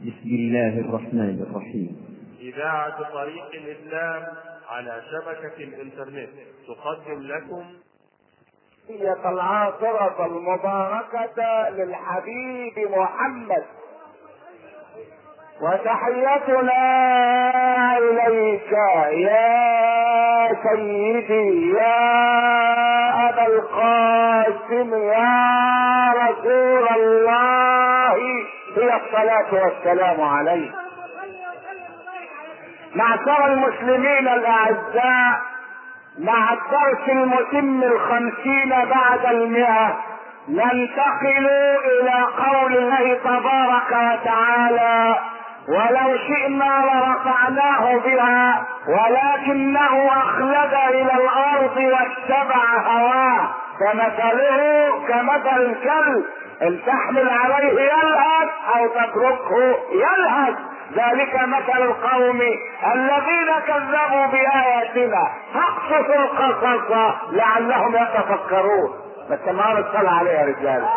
بسم الله الرحمن الرحيم إذاعة طريق الإسلام على شبكة الإنترنت تقدم لكم هي العاصرة المباركة للحبيب محمد وتحيتنا إليك يا سيدي يا أبا القاسم يا رسول الله هي الصلاة والسلام عليك معشر المسلمين الأعزاء مع الدرس المتم الخمسين بعد المئة ننتقل إلى قول الله تبارك وتعالى ولو شئنا لرفعناه بها ولكنه أخلد إلى الأرض واتبع هواه فمثله كمثل الكلب ان تحمل عليه يلهث او تتركه يلهث ذلك مثل القوم الذين كذبوا بآياتنا فاقصص القصص لعلهم يتفكرون بس ما الصلاة عليه يا رجال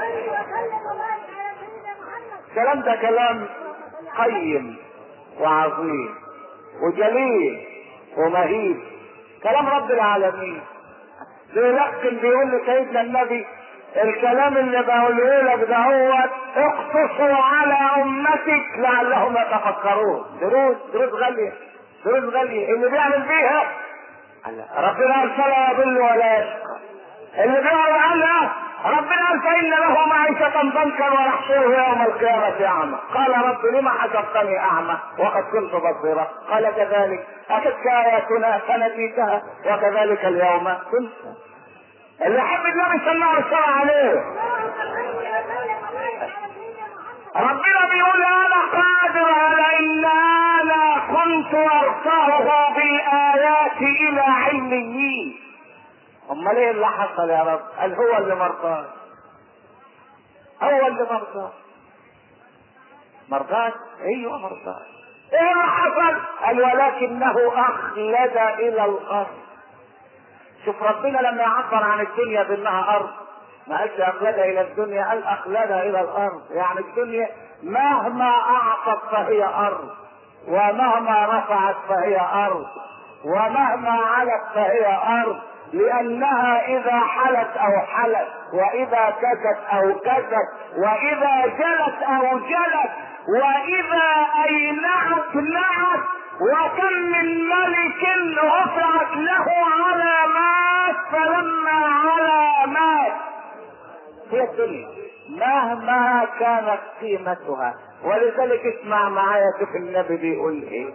الكلام ده كلام قيم وعظيم وجليل ومهيب كلام رب العالمين بيلقن بيقول لسيدنا النبي الكلام اللي بقوله لك ده هو اقصصوا على امتك لعلهم يتفكرون دروس دروس غاليه دروس غاليه اللي بيعمل بيها ربنا ارسلها يضل ولا يشقى اللي بيعمل عنها ربنا قال فان له معيشة ضنكا ونحشره يوم القيامة أعمى قال رب لما حشرتني أعمى وقد كنت بصيرا قال كذلك أتتك آياتنا فنسيتها وكذلك اليوم تنسى اللي يحب النبي صلى الله عليه وسلم عليه ربنا بيقول انا قادر على ان انا كنت ارفعه بالايات الى علميين امال ايه اللي حصل يا رب قال هو اللي مرضاه هو اللي مرضاه مرضاه ايوه مرضاه ايه اللي حصل قال ولكنه اخلد الى الارض شوف ربنا لما يعبر عن الدنيا بانها ارض ما قالش اخلد الى الدنيا قال اخلد الى الارض يعني الدنيا مهما اعطت فهي ارض ومهما رفعت فهي ارض ومهما علت فهي ارض لانها اذا حلت او حلت واذا كست او كست واذا جلت او جلت واذا اينعت نعت وكم من ملك رفعت له علامات فلما علامات هي الدنيا مهما كانت قيمتها ولذلك اسمع معايا شوف النبي بيقول ايه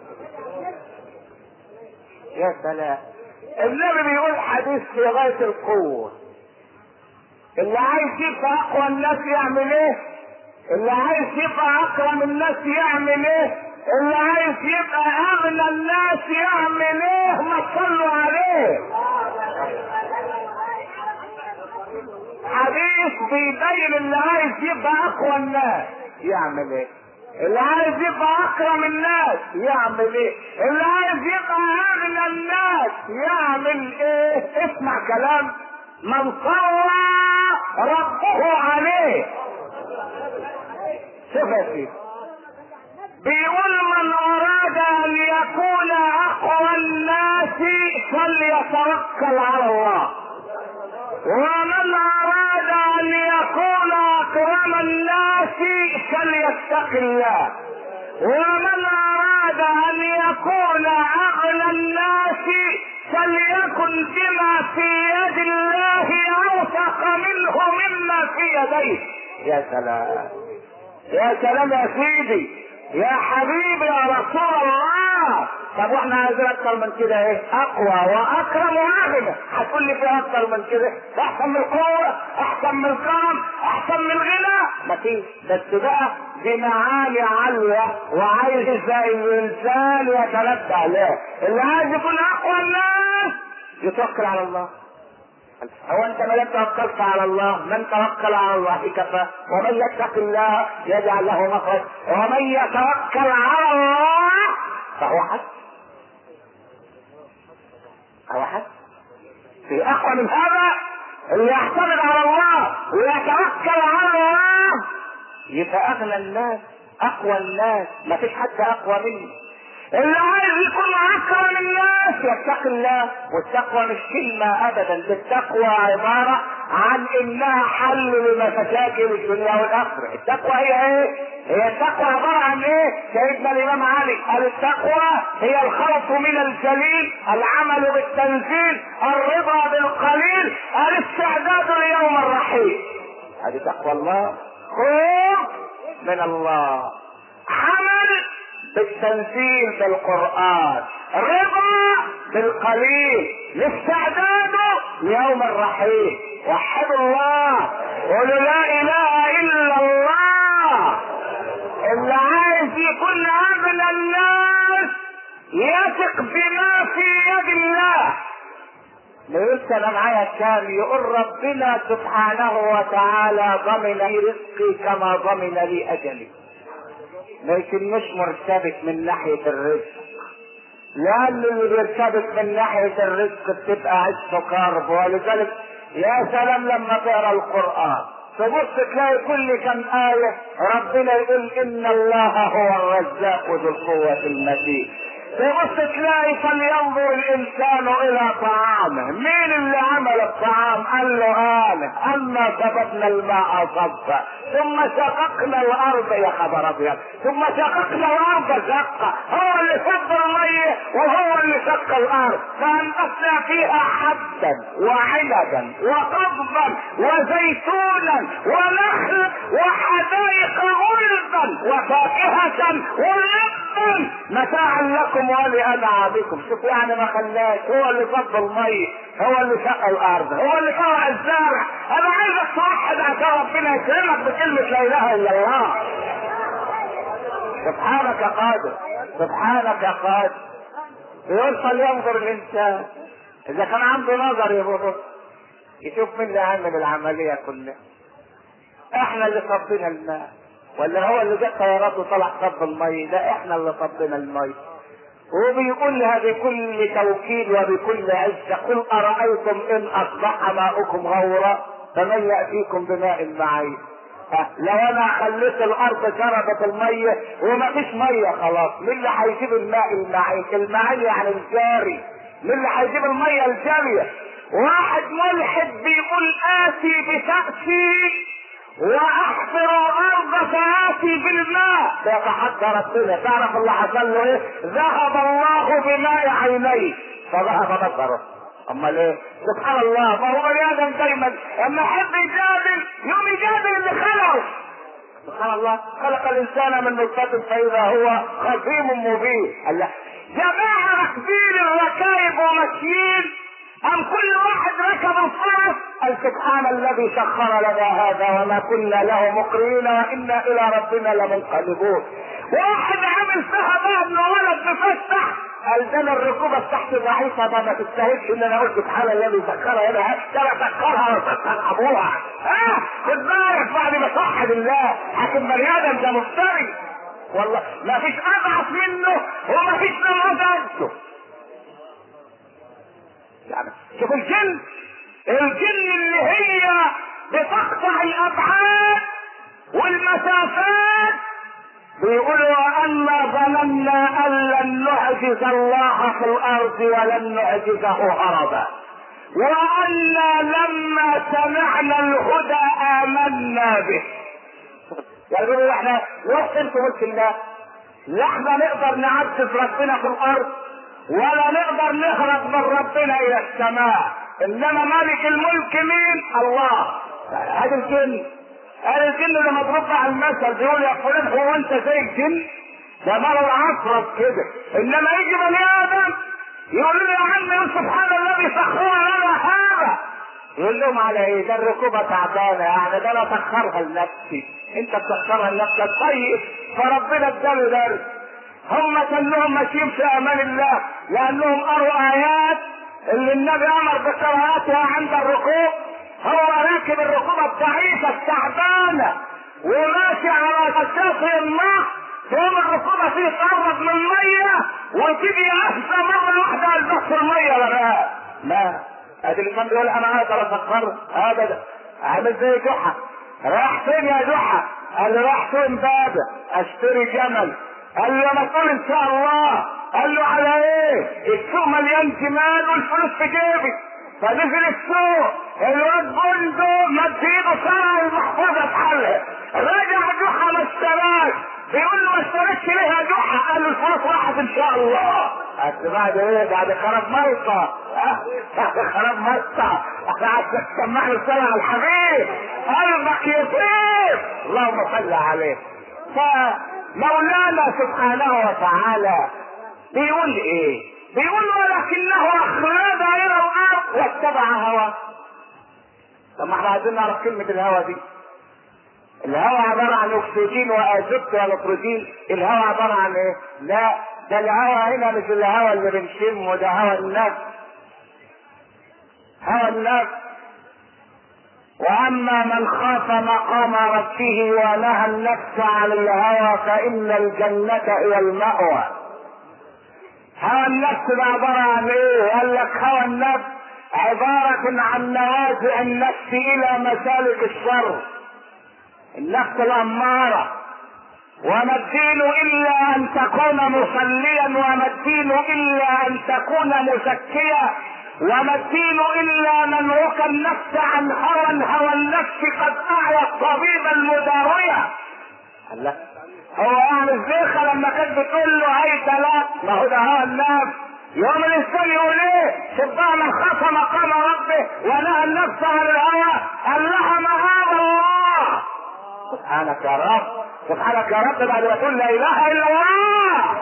يا سلام النبي بيقول حديث في غايه القوه اللي عايز يبقى اقوى الناس يعمل ايه اللي عايز يبقى اكرم الناس يعمل ايه اللي عايز يبقى اغنى الناس يعمل ايه ما تصلوا عليه حديث بيبين اللي عايز يبقى اقوى الناس يعمل ايه اللي عايز يبقى اكرم الناس يعمل ايه اللي عايز يبقى اغنى الناس يعمل ايه اسمع كلام من صلى ربه عليه شوف يا سيدي بيقول من اراد ان يكون اقوى الناس فليتوكل على الله ومن اراد ان يكون اكرم الناس فليتق الله ومن اراد ان يكون اغنى الناس فليكن بما في يد الله اوثق منه مما في يديه يا سلام يا سلام يا سيدي يا حبيبي يا رسول الله طب واحنا عايزين اكتر من كده ايه اقوى واكرم واغنى هتقول لي في اكتر من كده احسن من القوه احسن من الكرم احسن من الغنى مفيش بس بقى دي معاني عاليه وعايز الانسان يتنبه عليها اللي عايز يكون اقوى الناس يتوكل على الله هو انت ما توكلت على الله من توكل على الله كفى ومن يتق الله يجعل له مخرج ومن يتوكل على الله فهو حسب هو حسب في اقوى من هذا اللي يعتمد على الله ويتوكل على الله يبقى اغنى الناس اقوى الناس ما فيش حد اقوى مني اللي عايز يكون اكرم الناس يتقي الله والتقوى مش كلمة ابدا التقوى عبارة عن انها حل لمشاكل الدنيا والاخرة التقوى هي ايه هي التقوى عبارة عن ايه سيدنا الامام علي قال التقوى هي الخوف من الجليل العمل بالتنزيل الرضا بالقليل الاستعداد ليوم الرحيل هذه تقوى الله خوف من الله عمل بالتنزيل بالقرآن رضا بالقليل لاستعداد ليوم الرحيل وحدوا الله قولوا لا اله الا الله اللي عايز يكون اغنى الناس يثق بما في يد الله يقول انا معايا كام يقول ربنا سبحانه وتعالى ضمن لي رزقي كما ضمن لي اجلي لكن مش مرتبط من ناحية الرزق لأن اللي بيرتبط من ناحية الرزق بتبقى عشت كرب ولذلك يا سلام لما تقرا القرآن تبص تلاقي كل كم آية ربنا يقول إن الله هو الرزاق ذو القوة المتين تبص تلاقي فلينظر الانسان الى طعامه مين اللي عمل الطعام قال له انا اما سببنا الماء صبا ثم شققنا الارض يا خبر ابيض ثم شققنا الارض شقه هو اللي صب الميه وهو اللي شق الارض فانبتنا فيها حبا وعنبا وقضبا وزيتونا ونخل وحدائق غلبا وفاكهه ولبا متاعا لكم ولانعامكم شوف يعني ما خلاش هو اللي صب المي هو اللي شق الارض هو اللي طلع الزرع انا عايزك توحد عشان ربنا يكرمك بكلمه لا اله الا الله سبحانك يا قادر سبحانك يا قادر يقول فلينظر الانسان اذا كان عنده نظر يبص يشوف مين اللي عمل العمليه كلها احنا اللي صبينا الماء ولا هو اللي جاب طيارات وطلع صب المي لا احنا اللي صبينا المي وبيقولها بكل توكيد وبكل عزة قل أرأيتم إن أصبح ماؤكم غورا فمن يأتيكم بماء معين أه لو انا خليت الارض شربت المية وما فيش مية خلاص مين اللي هيجيب الماء المعين المعين يعني الجاري مين اللي هيجيب المية الجارية واحد ملحد بيقول آتي بتأتي واحفر الارض فاتي بالماء بيتحدى ربنا تعرف اللي حصل له ايه ذهب الله بماء عينيه فذهب بصره امال ايه سبحان الله ما هو بني ادم دايما اما يحب يجادل يوم يجادل اللي خلقه سبحان الله خلق الانسان من نطفه فاذا هو خصيم مبين الله جماعه راكبين الركائب وماشيين أم كل واحد ركب الفرس قال سبحان الذي سخر لنا هذا وما كنا له مقرين وإنا إلى ربنا لمنقلبون واحد عمل فيها بقى ابن ولد مفتح قال ده انا الركوبه بتاعتي ضعيفه ما ما تستاهلش ان انا اقول سبحان الذي سخرها هنا ده انا سخرها وسخر ابوها ها خد بالك بعد ما توحد الله حاكم بني ادم ده مفتري والله ما فيش اضعف منه وما فيش نموذج يعني شوف الجن الجن اللي هي بتقطع الابعاد والمسافات بيقولوا وانا ظننا ان لن نعجز الله في الارض ولن نعجزه هربا وانا لما سمعنا الهدى امنا به يقولوا احنا وصلت ملك الله لا احنا نقدر نعجز ربنا في الارض ولا نقدر نهرب من ربنا الى السماء انما مالك الملك مين الله هذا الجن هذا الجن اللي مضروب على المثل بيقول يا فلان هو انت زي الجن ده مرض عصرك كده انما يجي بني ادم يقول له يا عم يا سبحان الذي سخر لنا هذا يقول لهم على ايه ده الركوبه تعبانه يعني ده انا سخرها لنفسي انت بتسخرها لنفسك طيب فربنا اداله درس هم كلهم ماشيين في امان الله لانهم قروا ايات اللي النبي امر بقراءتها عند الركوب هو راكب الركوبه الضعيفه التعبانه وماشي على مسافه الماء تقوم الركوبه فيه تقرب من الميه وتيجي احسن مره واحده البس الميه ولا لا ادي اللي كان بيقول انا اقدر اسخر هذا عامل زي جحا راح فين يا جحا قال له راح فين بابا اشتري جمل قال له انا طول ان شاء الله قال له على ايه السوق مليان جمال والفلوس في جيبي فنزل السوق الواد بندق مد ايده سرع المحفظه اتحلت رجع جحا ما اشتراش بيقول له ما اشتريتش ليه يا جحا قال له الفلوس راحت ان شاء الله بس بعد ايه بعد خراب ملطه ها؟ بعد خراب ملطه احنا عايزك تسمع له الصلاه على الحبيب قلبك يطير اللهم صل عليه فمولانا سبحانه وتعالى بيقول ايه بيقول ولكنه اخلد الى الارض واتبع هواه طب ما احنا عايزين نعرف كلمة الهوى دي الهوى عبارة عن اكسجين وازوت ونيتروجين الهوى عبارة عن ايه لا ده الهوى هنا مش الهوى اللي بنشمه ده هوى النفس هوى النفس واما من خاف مقام ربه ونهى النفس عن الهوى فان الجنة هي المأوى هوى النفس ده عبارة عن ايه قال لك هوى النفس عبارة عن نوازع النفس الى مسالك الشر النفس الامارة وما الدين الا ان تكون مصليا وما الدين الا ان تكون مزكيا وما الدين الا منعك النفس عن هوى هوى النفس قد اعيا الطبيب المداوية الله هو يعني الزيخة لما كانت بتقول له هاي ثلاث ما هو ده هوى النفس يوم الانسان يقول ايه شبه من خاف مقام ربه ونهى النفس عن الهوى قال لها معاذ الله سبحانك يا رب سبحانك يا رب بعد ما تقول لا اله الا الله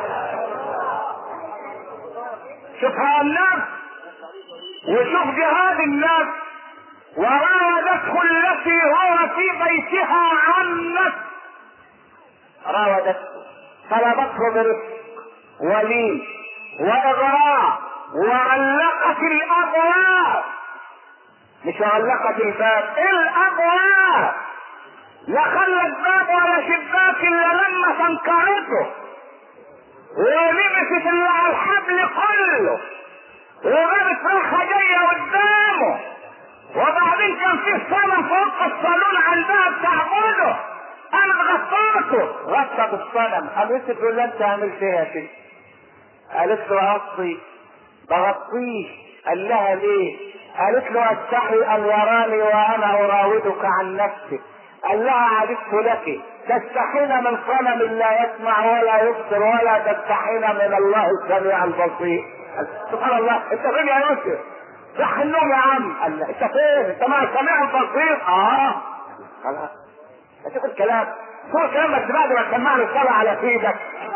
شوف هوى النفس وشوف جهاد النفس وراودته التي هو في بيتها عن نفس راودته طلبته برفق ولين واغراء وعلقت الابواب مش علقت الباب الابواب لا خلت باب ولا شباك الا لما تنكرته ولبست اللي على الحبل كله وجابت فرخه جايه قدامه وبعدين كان في صنم فوق الصالون عندها بتعبده انا غفرته غطت الصنم قال يوسف يقول له انت عملت ايه يا ست قالت له اغطي بغطيه قال لها ليه قالت له استحي ان يراني وانا اراودك عن نفسك قال لها عددت لك تستحين من صنم لا يسمع ولا يبصر ولا تستحين من الله السميع البصير سبحان الله انت فين يا يوسف صح النوم يا عم قال له انت فين انت مع السميع البصير اه خلاص اشوف الكلام شوف الكلام بس بعد ما تسمعني الصلاه على سيدك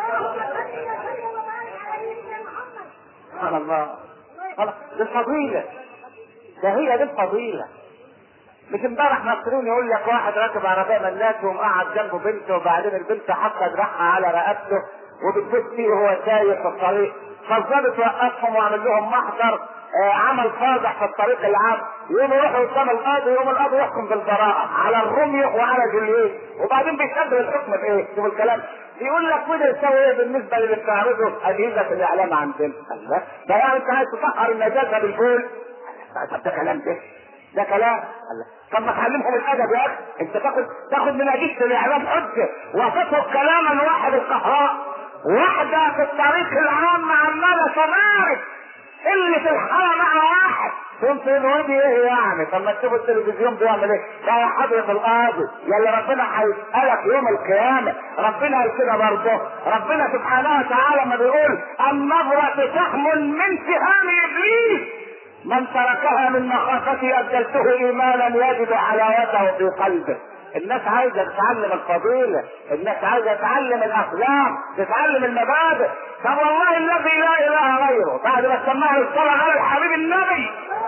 سبحان الله خلاص دي الفضيله ده هي دي الفضيله مش امبارح مصريين يقول لك واحد راكب عربيه ملاك ومقعد جنبه بنته وبعدين البنت حاطه دراعها على رقبته وبتبص فيه وهو سايق في الطريق فالظابط وقفهم وعمل لهم محضر آه عمل فاضح في الطريق العام يقوم يروحوا قدام القاضي يقوم القاضي يحكم بالبراءة على الروميو وعلى جولييت وبعدين بيشبه الحكم بايه؟ شوف الكلام بيقول لك وده يسوي ايه بالنسبه للي بتعرضه اجهزه الاعلام عندنا الله ده يعني انت عايز تطهر النجاسه بالبول طب ده كلام ده ده كلام الله طب ما تعلمهم الادب يا اخي انت تاخد تاخد من اجهزه الاعلام حجه وتترك كلاما واحد القهراء واحده في الطريق العام عماله تبارك اللي في الحاره مع واحد فين فين ودي ايه يعني طب ما تشوفوا التلفزيون بيعمل ايه ده يا حضرة القاضي يلي ربنا هيسألك يوم القيامة ربنا قال كده برضه ربنا سبحانه وتعالى ما بيقول النظرة سهم من سهام ابليس من تركها من مخافتي ابدلته ايمانا يجد حلاوته في قلبه الناس عايزه تتعلم الفضيله الناس عايزه تتعلم الاخلاق تتعلم المبادئ طب والله الذي لا اله غيره بعد ما سمعنا الصلاه على الحبيب النبي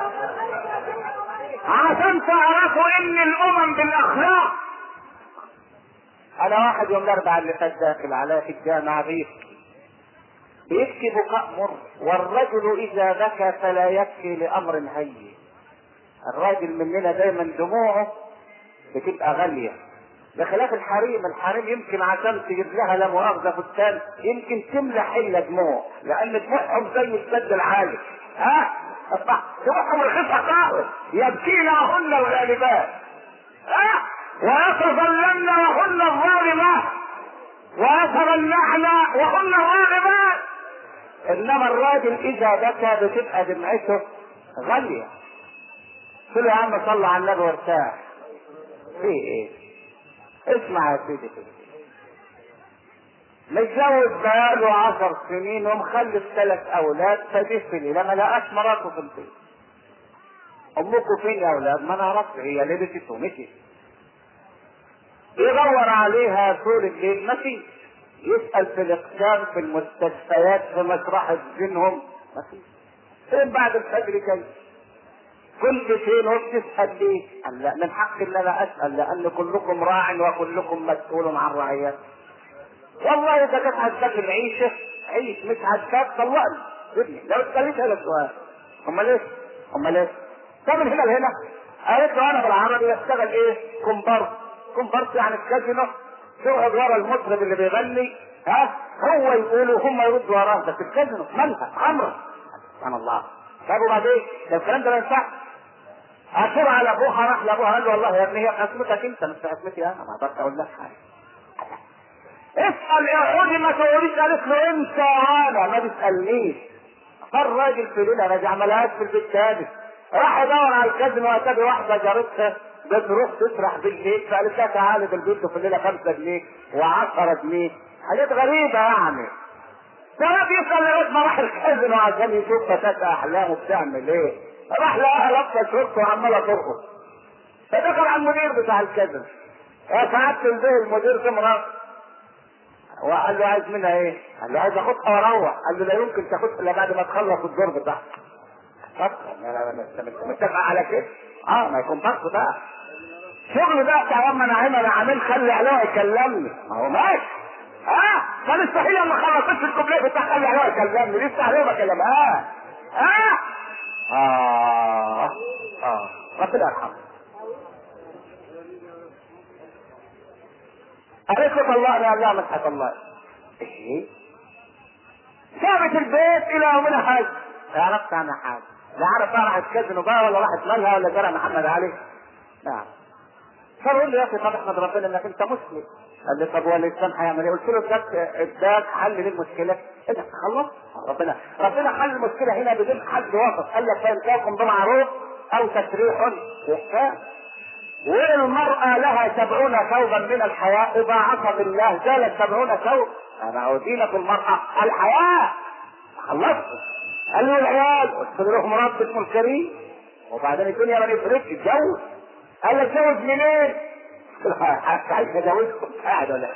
عشان تعرفوا ان الامم بالاخلاق انا واحد يوم الاربعاء اللي فات داخل على في الجامعه بيبكي بيبكي بكاء مر والرجل اذا بكى فلا يبكي لامر هين الراجل مننا دايما دموعه بتبقى غاليه بخلاف الحريم الحريم يمكن عشان تجيب لها لا مؤاخذه فستان يمكن تملى حله دموع لان دموعهم زي السد العالي ها دموعهم رخيصه خالص يبكينهن الغالبات ها ويتظلمن وهن الظالمات ويتمنعن وهن الراغبات انما الراجل اذا بكى بتبقى دمعته غاليه قلت له يا عم صلى على النبي وارتاح في ايه اسمع يا سيدي كده متجوز بقاله عشر سنين ومخلف ثلاث اولاد فجه في ليله ما لقاش مراته في البيت امكم فين يا اولاد ما نعرفش هي لبست ومشيت يدور عليها طول الليل ما فيش يسأل في الإقسام في المستشفيات في مشرحة دينهم ما فيش فين بعد الفجر جاي كنت فين وبتسأل ليه؟ قال لا من حق ان انا اسأل لان كلكم راع وكلكم مسؤول عن رعيته. والله اذا كانت عجبك العيشة عيش مش عجبك طلقني ابني لو اتكلمت هذا السؤال امال ايه؟ امال ايه؟ طب من هنا لهنا قالت له انا بالعربي اشتغل ايه؟ كومبارس كومبارس يعني الكازينو تقعد ورا المطرب اللي بيغني ها هو يقول وهم يردوا وراه بس الكازينو مالها خمره سبحان الله طب وبعدين ده الكلام ده ما ينفعش اخر على ابوها راح لابوها قال له والله يا ابني هي قسمتك انت مش قسمتي انا ما اقدرش اقول لك حاجه اسال يا خدي ما تقوليش قالت له انت انا ما تسالنيش فالراجل في ليله ما عملهاش في البيت ثابت راح يدور على الكازينو واتى واحده جارتها بتروح تسرح بالليل فقالت لها تعالي بالبيت في الليله 5 جنيه و10 جنيه حاجات غريبه يعني فراح يسال لغايه ما راح الكازينو عشان يشوف فتاه احلامه بتعمل ايه راح لقاها لابسه شورت وعماله ترقص فدخل على المدير بتاع الكازينو يا سعاده البيه المدير في مرات وقال له عايز منها ايه؟ قال له عايز اخدها واروح قال له لا يمكن تاخدها الا بعد ما تخلص الدور بتاعك متفق على كده اه ما يكون فرق بقى شغل بقى بتاع يوم انا عامل انا عامل خلي علوه يكلمني ما هو ماشي اه كان مستحيل لما خلصت الكوبليه بتاع خلي علوه يكلمني لسه عليه بكلم اه اه اه اه ربنا يرحمه قالت له طلقني قال لا مش هطلقني ايه سابت البيت الى يومنا حاجه لا عرفت عنها حاجه لا عرف بقى راحت كازينو بقى ولا راحت مالها ولا جرى محمد علي نعم فبقول له يا اخي طب احمد ربنا انك انت مسلم قال لي طب هو الاسلام هيعمل ايه؟ قلت له اداك اداك حل للمشكله انت خلص ربنا ربنا حل المشكله هنا بدون حد وسط قال لك فان كاكم بمعروف او تسريح باحسان والمرأة لها سبعون ثوبا من الحياء ضاعف بالله زالت سبعون ثوب أنا أودينك المرأة الحياء خلصت قال له العيال قلت له مرات اسمه الكريم وبعدين الدنيا ما نفرقش اتجوز قال له اتجوز منين؟ عايز اتجوزكم قاعد ولا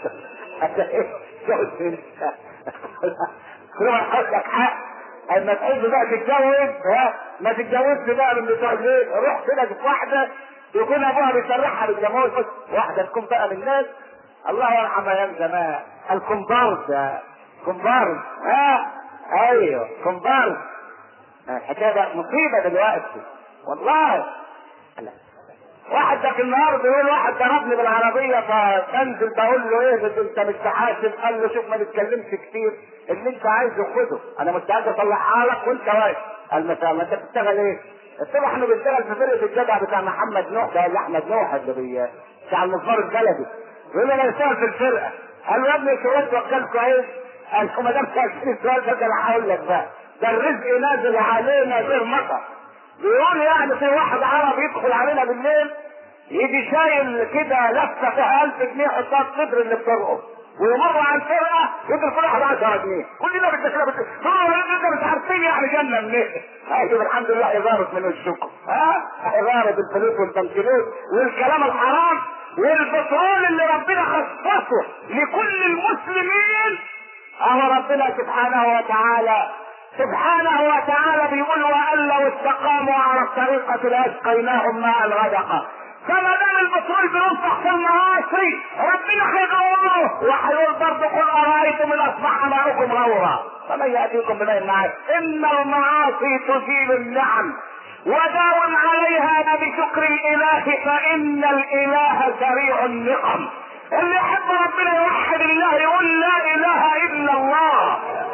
اتجوز منين؟ قلت له حقك حق اما تحب بقى تتجوز ها ما تتجوزش بقى من بتوع الليل روح كده في واحده يكون ابوها بيسرحها بالجمال بس واحده تكون بقى من الناس الله يرحم ايام زمان الكومبارس كومبارس ها ايوه كومبارس الحكايه بقت مصيبه دلوقتي والله لا. واحد ذاك النهار بيقول واحد ضربني بالعربيه فبنزل بقول له ايه بس انت مش تحاسب قال له شوف ما تتكلمش كتير اللي انت عايزه خده انا مستعد اطلعها لك وانت واقف قال ما انت بتشتغل ايه؟ قلت له احنا بنشتغل في فرقه الجدع بتاع محمد نوح ده اللي احمد نوح اللي بي بتاع المصفار البلدي يقول لي انا بشتغل في الفرقه قال له يا ابني شغلت وكلت كويس قال له ما دام سالتني السؤال ده انا هقول لك بقى ده الرزق نازل علينا غير مطر بيقول يعني في واحد عربي يدخل علينا بالليل يجي شايل كده لفه فيها 1000 جنيه يحطها في صدر اللي بترقص ويمر على الفرقه يدخل كل واحد 10 جنيه كلنا بالتكلفه بت... هو انت مش عارفين يعني جنه منين ايوه الحمد لله اداره من الشكر ها اداره الفلوس والبنكنوت والكلام الحرام والبترول اللي ربنا خصصه لكل المسلمين اهو ربنا سبحانه وتعالى سبحانه وتعالى بيقول وان لو استقاموا على الطريقه لاسقيناهم ماء الغدقه فما دام البترول بينفق في المعاصي ربنا هيغوره وهيقول برضه قل ارايتم ان اصبح ماؤكم غورا فمن ياتيكم بماء معاد ان المعاصي تزيل النعم وداو عليها بشكر الاله فان الاله سريع النقم اللي يحب ربنا يوحد الله يقول لا اله الا الله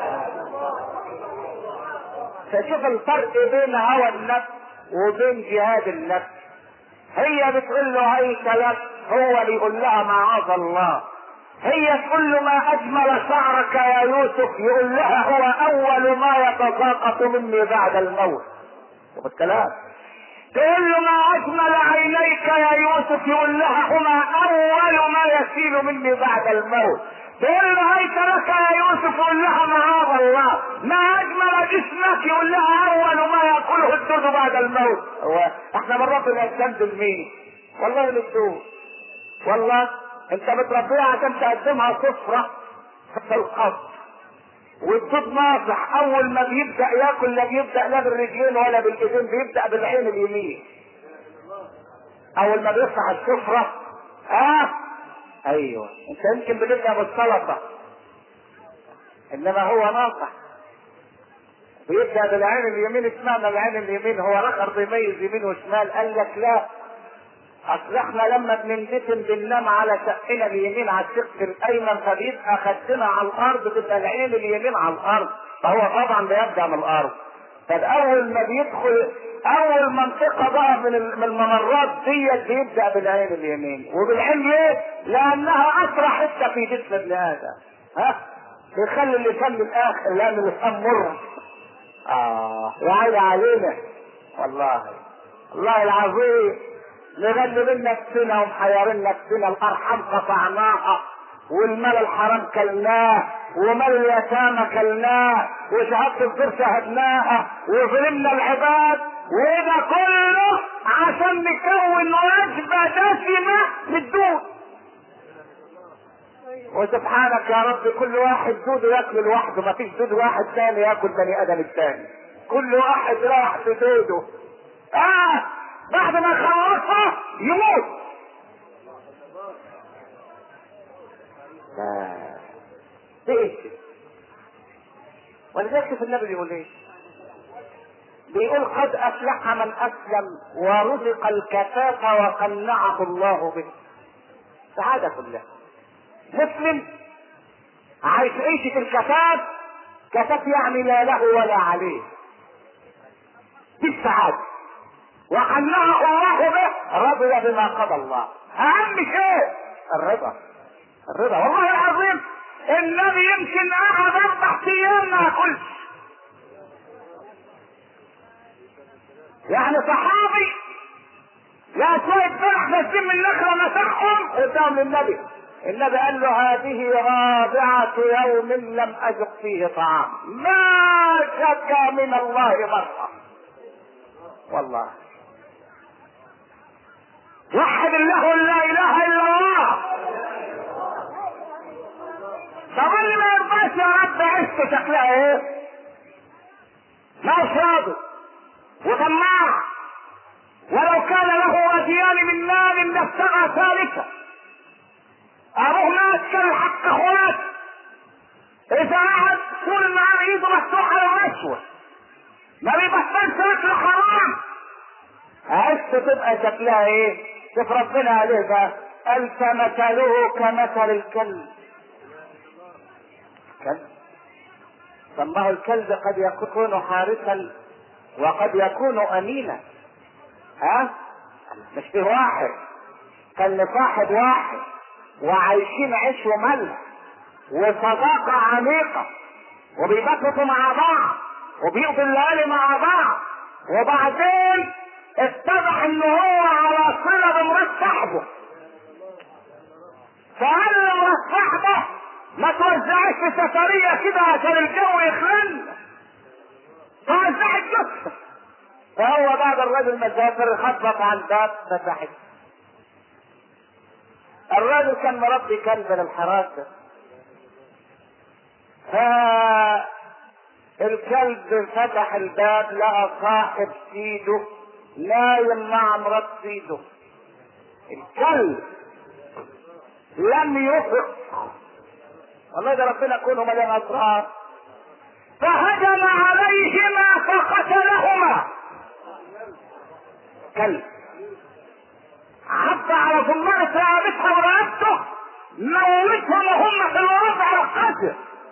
فشوف الفرق بين هوى النفس وبين جهاد النفس هي بتقول له هيكلك هو اللي يقول لها معاذ الله هي تقول له ما اجمل شعرك يا يوسف يقول لها هو اول ما يتساقط مني بعد الموت شوف الكلام تقول له ما اجمل عينيك يا يوسف يقول لها هما اول ما يسيل مني بعد الموت تقول له هيت لك يا يوسف يقول لها معاذ الله ما اجمل جسمك يقول لها اول ما ياكله الدود بعد الموت هو احنا مرات بنستنزل مين والله للدود والله انت بتربيها عشان تقدمها صفرة في القصر والدود ناصح اول ما بيبدا ياكل لا بيبدا لا بالرجلين ولا بالايدين بيبدا بالعين اليمين اول ما بيفتح السفرة اه ايوه انت يمكن بتبدا بالسلطة انما هو ناصح بيبدا بالعين اليمين اشمعنى العين اليمين هو رخر بيميز يمين وشمال قال لك لا اصل احنا لما بنندفن بننام على شقنا اليمين على الشق الايمن فبيبقى خدنا على الارض بتبقى العين اليمين على الارض فهو طبعا بيبدا من الارض فاول ما بيدخل اول منطقه بقى من من الممرات ديت بيبدا بالعين اليمين وبالعين ليه؟ لانها اسرع حته في جسم ابن ادم ها بيخلي اللسان للاخر لان اللسان مر اه يا عيني علينا والله والله العظيم نغني من نفسنا ومحيرين نفسنا الارحام قطعناها والمال الحرام كلناه ومال اليتامى كلناه وشهادة الزور شهدناها وظلمنا العباد وده كله عشان نكون وجبة دسمة للدود وسبحانك يا رب كل واحد دود ياكل لوحده ما فيش دود واحد ثاني ياكل بني ادم الثاني كل واحد راح بدوده اه بعد ما يخلصها يموت لا ايه ولذلك في النبي بيقول ايه بيقول قد افلح من اسلم ورزق الكفاف وقنعه الله به سعادة كلها مسلم عايش عيشة الكفاف كفاف يعني لا له ولا عليه دي السعادة وقنعه الله به رضي بما قضى الله اهم شيء الرضا الرضا والله العظيم النبي يمكن قعد اربع ايام ما ياكلش يعني صحابي لا شوية فرح نازلين من النخلة مسحهم قدام النبي النبي قال له هذه رابعة يوم لم أذق فيه طعام ما شكى من الله مرة والله وحد الله لا اله الا الله طب اللي ما يرضاش يا رب عشته شكلها ايه ما راضي وطماع ولو كان له واديان من مال لابتغى ثالثا ابوه مات كان حق اخوات اذا قعد طول النهار ايده مفتوحه للرشوه ما بيبطلش اكل حرام عشت تبقى شكلها ايه شوف ربنا عليه بقى قال فمثله كمثل الكلب كلب سماه الكلب قد يكون حارسا وقد يكون امينا ها مش في واحد كان صاحب واحد وعايشين عيش وملح وصداقة عميقة وبيبكتوا مع بعض وبيقضوا الليالي مع بعض وبعدين اتضح ان هو على صلة بمرات صاحبه فقال لمرات صاحبه ما توزعش في سفرية كده عشان الجو يخلن توزع الجثة فهو بعد الرجل ما سافر خبط على الباب فتحت الرجل كان مربي كلب للحراسة فالكلب فتح الباب لقى صاحب سيده نايم مع مرات سيده الكلب لم يفق والله ده ربنا كونه مليان اسرار فهجم عليهما فقتلهما كلب حتى على ثمانة رقبتها ورقبته موتهم وهم في الوضع القتل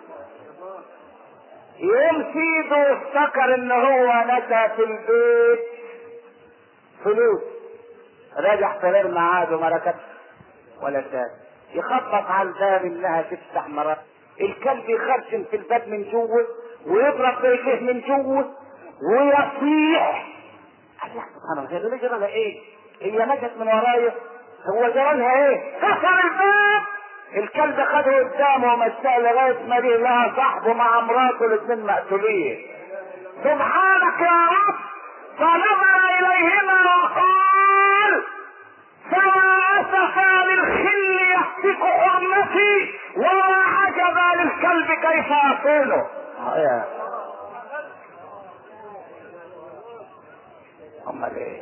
يوم سيده افتكر ان هو نسى في البيت فلوس رجع سرير معاد وما ركبش ولا شاف يخبط على الباب انها تفتح مرات الكلب يخرشم في الباب من جوه ويضرب برجليه من جوه ويصيح الله سبحان الله ده جرى لها ايه؟ هي نجت من ورايا هو جرى لها ايه؟ كسر الباب الكلب خده قدامه ومشاه لغايه ما ليه لها صاحبه مع مراته الاثنين مقتولين سبحانك يا رب فنظر اليهما وقال فما اسفا للخل يحتك حرمتي ولا عجبا للكلب كيف اصيله امال ايه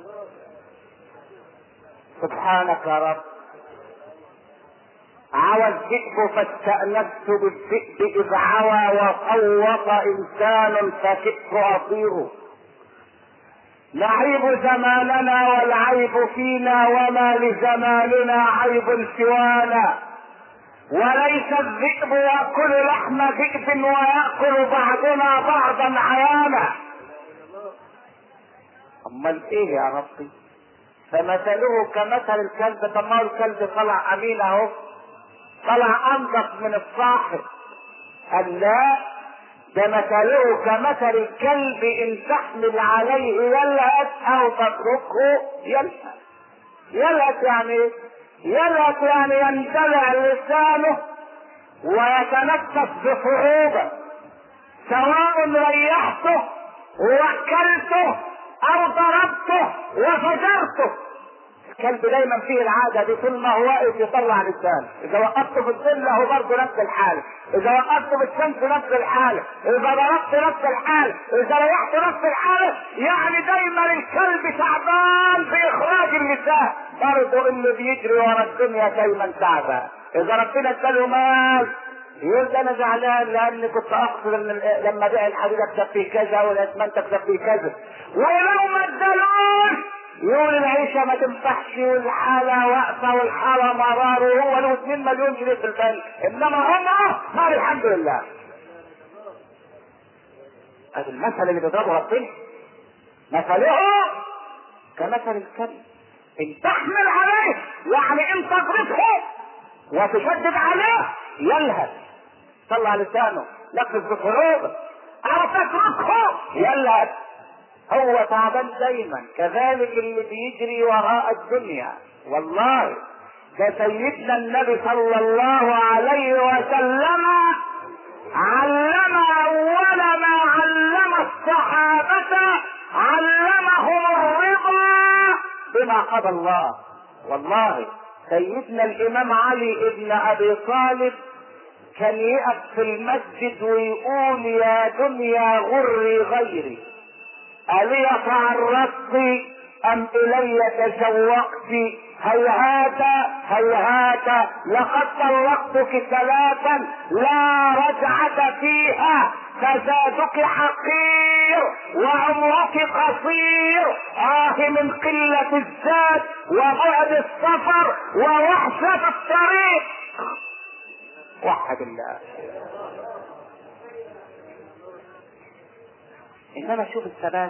سبحانك يا رب عوى الذئب فاستأنست بالذئب إذ عوى وصوت إنسان فكدت أطيره نعيب زماننا والعيب فينا وما لزماننا عيب سوانا وليس الذئب يأكل لحم ذئب ويأكل بعضنا بعضا عيانا امال ايه يا ربي فمثله كمثل الكلب طب ما هو الكلب طلع امين اهو طلع انضف من الصاحب قال لا ده مثله كمثل الكلب ان تحمل عليه يلهث او تتركه يلهث يلهث يعني يلهث يعني يندلع لسانه ويتنفس بصعوبة سواء ريحته ووكلته او ضربته وفجرته الكلب دايما فيه العاده دي طول ما هو واقف يطلع لسانه اذا وقفته في الظل هو برضه نفس الحاله اذا وقفته في الشمس نفس الحاله اذا ضربت نفس الحاله اذا ريحت نفس الحاله يعني دايما الكلب تعبان في اخراج اللسان برضه اللي بيجري ورا الدنيا دايما تعبان اذا ربنا اداله مال يقول ده انا زعلان لان كنت اقصد ان لما بيع الحديد اكسب فيه كذا والاسمنت اكسب فيه كذا ولو ما ادالوش يقول العيشه ما تنفعش والحاله واقفه والحاله مرار وهو له 2 مليون جنيه في البنك انما هم قال الحمد لله هذا المثل اللي بيضربه ربنا مثله كمثل الكلب ان تحمل عليه يعني ان تضربه وتشدد عليه يلهث طلع لسانه نقص بصعوبه او تتركه يلهث هو تعبان دايما كذلك اللي بيجري وراء الدنيا والله ده سيدنا النبي صلى الله عليه وسلم علم اول ما علم الصحابة علمهم الرضا بما قضى الله والله سيدنا الامام علي ابن ابي طالب كان يقف في المسجد ويقول يا دنيا غري غيري ألي تعرضت أم إلي تشوقت هيهات هيهات لقد طلقتك ثلاثا لا رجعة فيها فزادك حقير وعمرك قصير آه من قلة الزاد وبعد السفر ووحشة الطريق وحد الله انما شوف الثبات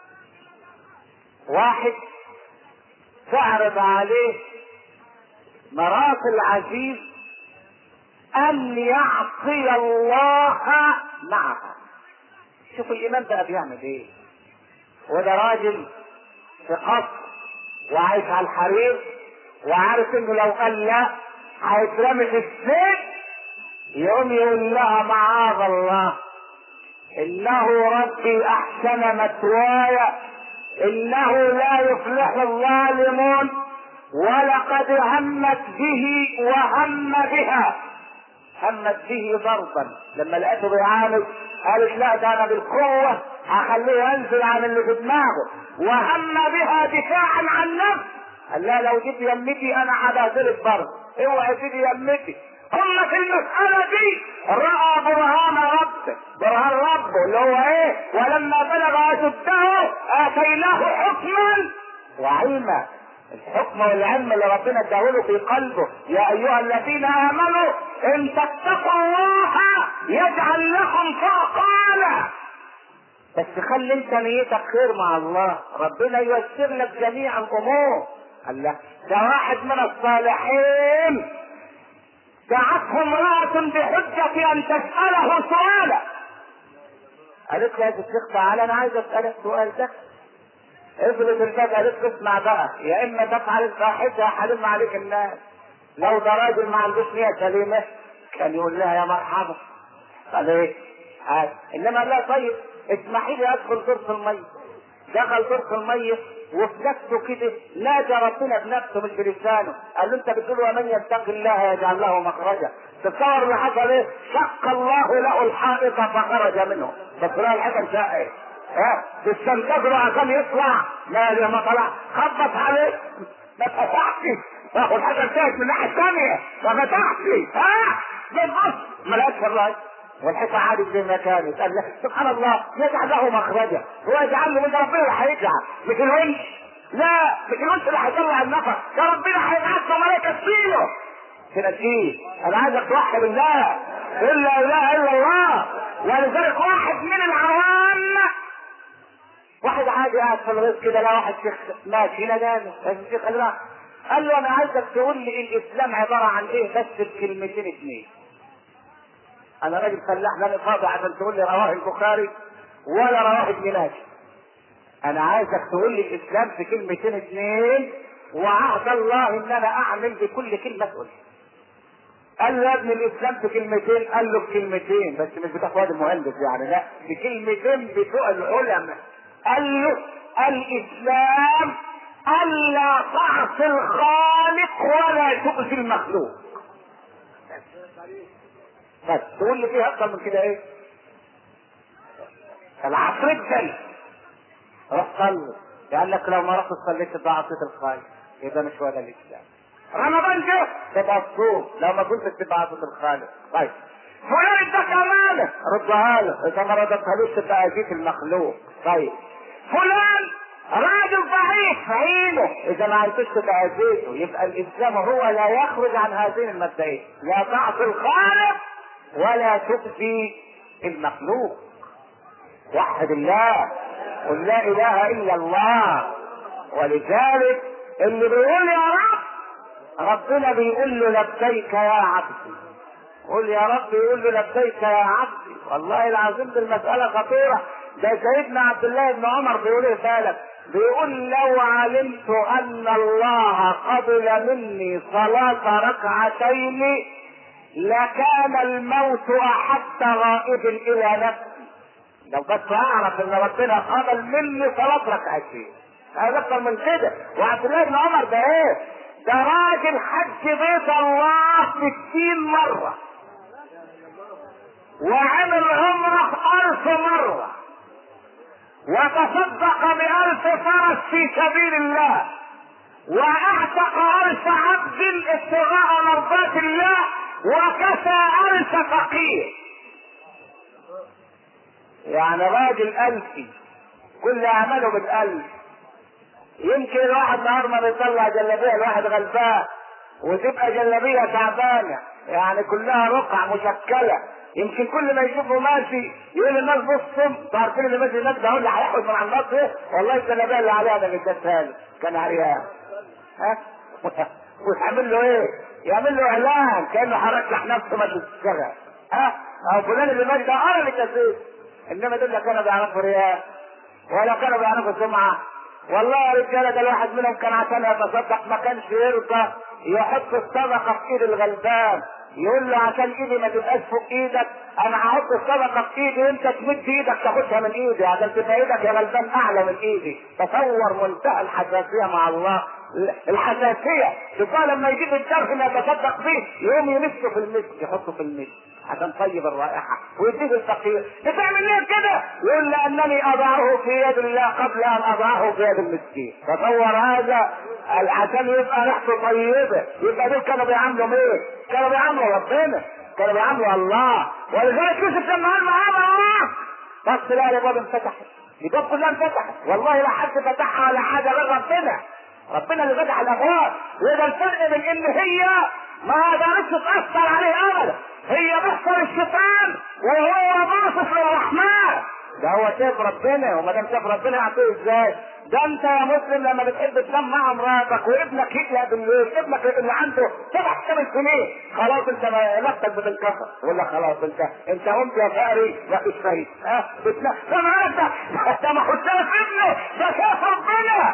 واحد تعرض عليه مرات العزيز ان يعصي الله معها شوف الامام بقى بيعمل ايه وده راجل في قصر وعايش على الحرير وعارف انه لو قال لا هيترمي في السجن يقوم يقول لها معاذ الله انه ربي احسن مثواي انه لا يفلح الظالمون ولقد همت به وهم بها همت به ضربا لما لقيته بيعاند قالت لا ده انا بالقوه هخليه ينزل عن اللي في دماغه وهم بها دفاعا عن نفسه قال لا لو جيت يمتي انا هبهدلك برضه اوعي تيجي يمتي هم في المسألة دي رأى برهان ربه برهان ربه اللي هو ايه ولما بلغ أشده آتيناه حكما وعلما الحكم والعلم اللي ربنا اداهوله في قلبه يا ايها الذين امنوا ان تتقوا الله يجعل لكم فرقانا بس خلي انت نيتك خير مع الله ربنا ييسر لك جميع الامور قال لا ده واحد من الصالحين دعته امرأة بحجة أن تسأله سؤالا قالت له يا الشيخ تعالى أنا عايز أسألك سؤال ده افرض الباب قالت له اسمع بقى يا إما تفعل الفاحشة هحلم عليك الناس لو ده راجل ما عندوش نية سليمة كان يقول لها يا مرحبا قال ايه؟ عادي انما لا طيب اسمحي لي ادخل دورة المية دخل دورة المية وفي نفسه كده نادى ربنا بنفسه مش بلسانه قال له انت بتقول ومن يتق الله يجعل له مخرجا تتصور اللي حصل ايه؟ شق الله له الحائط فخرج منه بس راح الحكم شاء ايه؟ ها تستنتظروا عشان يطلع ما لما طلع خبط عليه ما فتحش راحوا الحكم شاهد من الناحيه الثانيه ما فتحش ها بالنص ما لقاش الراجل والحيطة عادت زي ما كانت قال له سبحان الله يجعل له مخرجا هو يجعل له من ربنا اللي هيجعل مش الونش لا مش الونش اللي هيطلع النفس ده ربنا هيبعت له ملائكة تشيله تنجيه انا عايزك توحد الله الا اله الا الله ولذلك واحد من العوام واحد عادي قاعد في الغيط كده لا واحد شيخ ماشي هنا جامد الشيخ قال له قال له انا عايزك تقول لي الاسلام عباره عن ايه بس بكلمتين اتنين انا راجل فلاح لا فاضي عشان تقول لي رواه البخاري ولا رواه ابن ماجه انا عايزك تقول لي الاسلام في كلمتين اتنين وعهد الله ان انا اعمل بكل كلمه تقولها قال له يا ابن الاسلام في كلمتين قال له في كلمتين بس مش بتاع واد المهندس يعني لا بكلمتين بتوع العلماء قال له الاسلام الا تعصي الخالق ولا تؤذي المخلوق بس تقول لي فيها اكتر من كده ايه العصر الثاني روح صلي قال لك لو ما رحت صليت تبقى عصيت الخالق يبقى مش ولا الاسلام رمضان جه تبقى الصوم لو ما كنتش تبقى عصيت الخالق طيب فلان اداك امانه ردها له اذا ما ردتهالوش تبقى اذيت المخلوق طيب فلان راجل ضعيف عينه اذا ما عرفتش تبقى اذيته يبقى الاسلام هو لا يخرج عن هذين المبدئين لا تعصي الخالق ولا تؤذي المخلوق وحد الله قل لا اله الا الله ولذلك اللي بيقول يا رب ربنا بيقول له لبيك يا عبدي قل يا رب يقول له لبيك يا عبدي والله العظيم دي المسألة خطيرة ده سيدنا عبد الله بن عمر بيقول ايه فعلا بيقول لو علمت ان الله قبل مني صلاة ركعتين لكان الموت احب غائب الى نفسي لو بس اعرف ان ربنا قبل مني صلاة ركعتين هذا اكتر من كده وعبد الله بن عمر ده ايه ده راجل حج بيت الله ستين مرة وعمل عمره ألف مرة وتصدق بألف فرس في سبيل الله وأعتق ألف عبد ابتغاء مرضات الله وكسى ألف فقير يعني راجل ألفي كل أعماله بالألف يمكن الواحد نهار ما بيطلع جلابيه الواحد غلبان وتبقى جلابيه تعبانه يعني كلها رقع مشكله يمكن كل ما يشوفه ماشي يقول للناس بصوا عارفين اللي ماشي هناك ده هو اللي هيحوز من على الناس ايه والله الجلابيه اللي عليها ده اللي ادتها له كان عريان ها وتعمل له ايه؟ يعمل له اعلان كانه هرشح نفسه ما تشتغل ها او فلان اللي ماشي ده انا اللي كسيت انما دول لا كانوا بيعرفوا رياء ولا كانوا بيعرفوا سمعه والله يا رجاله ده الواحد منهم كان عشان يتصدق ما كانش يرضى يحط الصدقه في ايد الغلبان يقول له عشان ايدي ما تبقاش فوق ايدك انا هحط الصدقه في ايدي وانت تمد ايدك تاخدها من ايدي عشان تبقى ايدك يا غلبان اعلى من ايدي تصور منتهى الحساسيه مع الله الحساسيه تبقى لما يجيب الدرس اللي يتصدق فيه يقوم يمسه في المسك يحطه في المسك عشان طيب الرائحه ويديه الفقير بتعمل ليه كده؟ يقول لانني اضعه في يد الله قبل ان اضعه في يد المسكين تصور هذا عشان يبقى ريحته طيبه يبقى دول كانوا بيعاملوا مين؟ كانوا بيعاملوا ربنا كانوا بيعاملوا الله ولذلك يوسف لما قال معانا الله بص لا الابواب انفتحت الابواب كلها انفتحت والله لا حد فتحها ولا حاجه غير ربنا ربنا اللي فتح الابواب وده الفرق بين ان هي ما قدرتش تاثر عليه ابدا هي بحصر الشيطان وهو باصص للرحمن ده هو شاف ربنا وما دام شاف ربنا يعطيه ازاي؟ ده انت يا مسلم لما بتحب تنام مع مراتك وابنك يقلق بالليل ابنك اللي عنده سبع ثمان سنين خلاص انت ما- نفسك بتنكسر يقول لك خلاص انت انت قمت يا فقري لا مش فايد ها بتنام ده معاك ده ده ما هو شاف ابنه ده شاف ربنا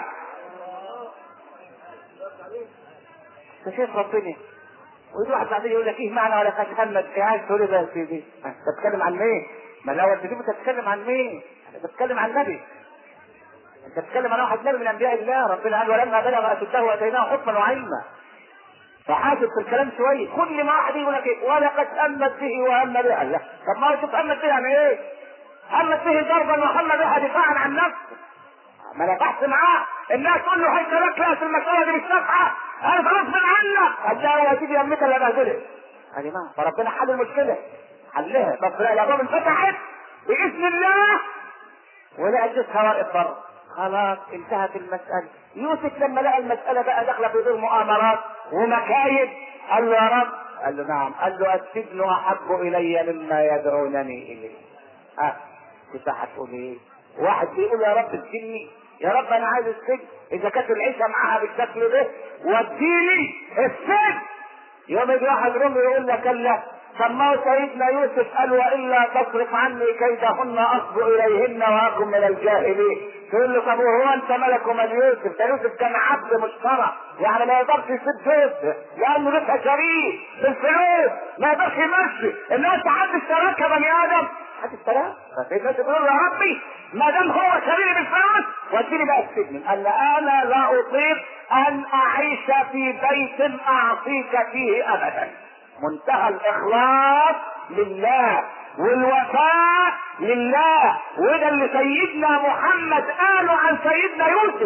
ده شاف ربنا ويجي واحد بعدين يقول لك ايه معنى ولا تتكلم في عايز تقول ايه ده يا سيدي انت بتتكلم عن مين؟ ما لو انت انت بتتكلم عن مين؟ انت بتتكلم عن النبي انت بتتكلم عن واحد نبي من انبياء الله ربنا قال ولما بلغ اشده واتيناه حكما وعلما فحاسب في الكلام شويه كل ما واحد يقول لك ايه ولقد امت به وهم بها لا طب ما هو شوف امت به يعني ايه؟ امت به ضربا وهم بها دفاعا عن نفسه ما انا بحث معاه الناس تقول له هل لك لا في المساله دي مش نافعه انا غصب عنك قال لا يا سيدي يمك اللي بهدلك يا جماعه فربنا حل المشكله حلها بس لا الابواب انفتحت باذن الله ولقى جثها واقف بره خلاص انتهت المسألة يوسف لما لقى المسألة بقى داخلة في دور مؤامرات ومكايد قال له يا رب قال له نعم قال له السجن أحب إلي مما يدعونني إليه اه كنت هتقول ايه واحد بيقول يا رب اسجني يا رب انا عايز السجن اذا كانت العيشه معاها بالشكل ده وديني السجن يوم يجي واحد رومي يقول لك الا سماه سيدنا يوسف قال والا تصرف عني كيدهن اصب اليهن واكن من الجاهلين تقول له طب وهو انت ملك ومن يوسف ده يوسف كان عبد مشترى يعني ما يقدرش يسد يوسف لانه لسه شريك بالفلوس ما يقدرش يمشي الناس حد اشتراك يا بني ادم حد اشتراك فسيدنا يوسف يقول له يا ربي ما دام هو شريك بالفلوس وديني بقى السجن قال له انا لا اطيق ان اعيش في بيت اعصيك فيه ابدا منتهى الاخلاص لله والوفاء لله وده اللي سيدنا محمد قاله عن سيدنا يوسف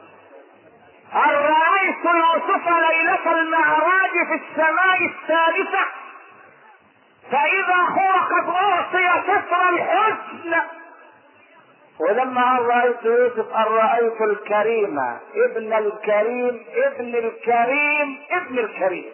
هل رايت يوسف ليله المعراج في السماء الثالثه فاذا هو قد اعطي ستر الحسن ولما قال رأيت يوسف قال رأيت الكريم ابن الكريم ابن الكريم ابن الكريم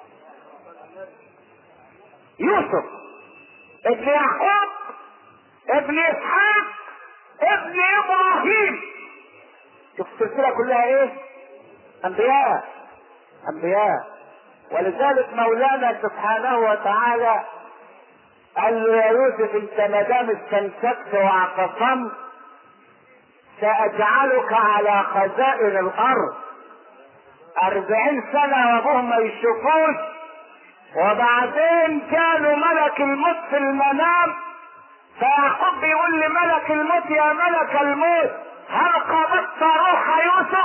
يوسف ابن يعقوب ابن اسحاق ابن ابراهيم شوف السلسله كلها ايه انبياء انبياء ولذلك مولانا سبحانه وتعالى قال له يا يوسف انت ما دام استمسكت واعتصمت ساجعلك على خزائن الارض اربعين سنه وابوهم ما يشوفوش وبعدين كانوا ملك الموت في المنام فيعقوب بيقول لملك الموت يا ملك الموت هل قبضت روح يوسف؟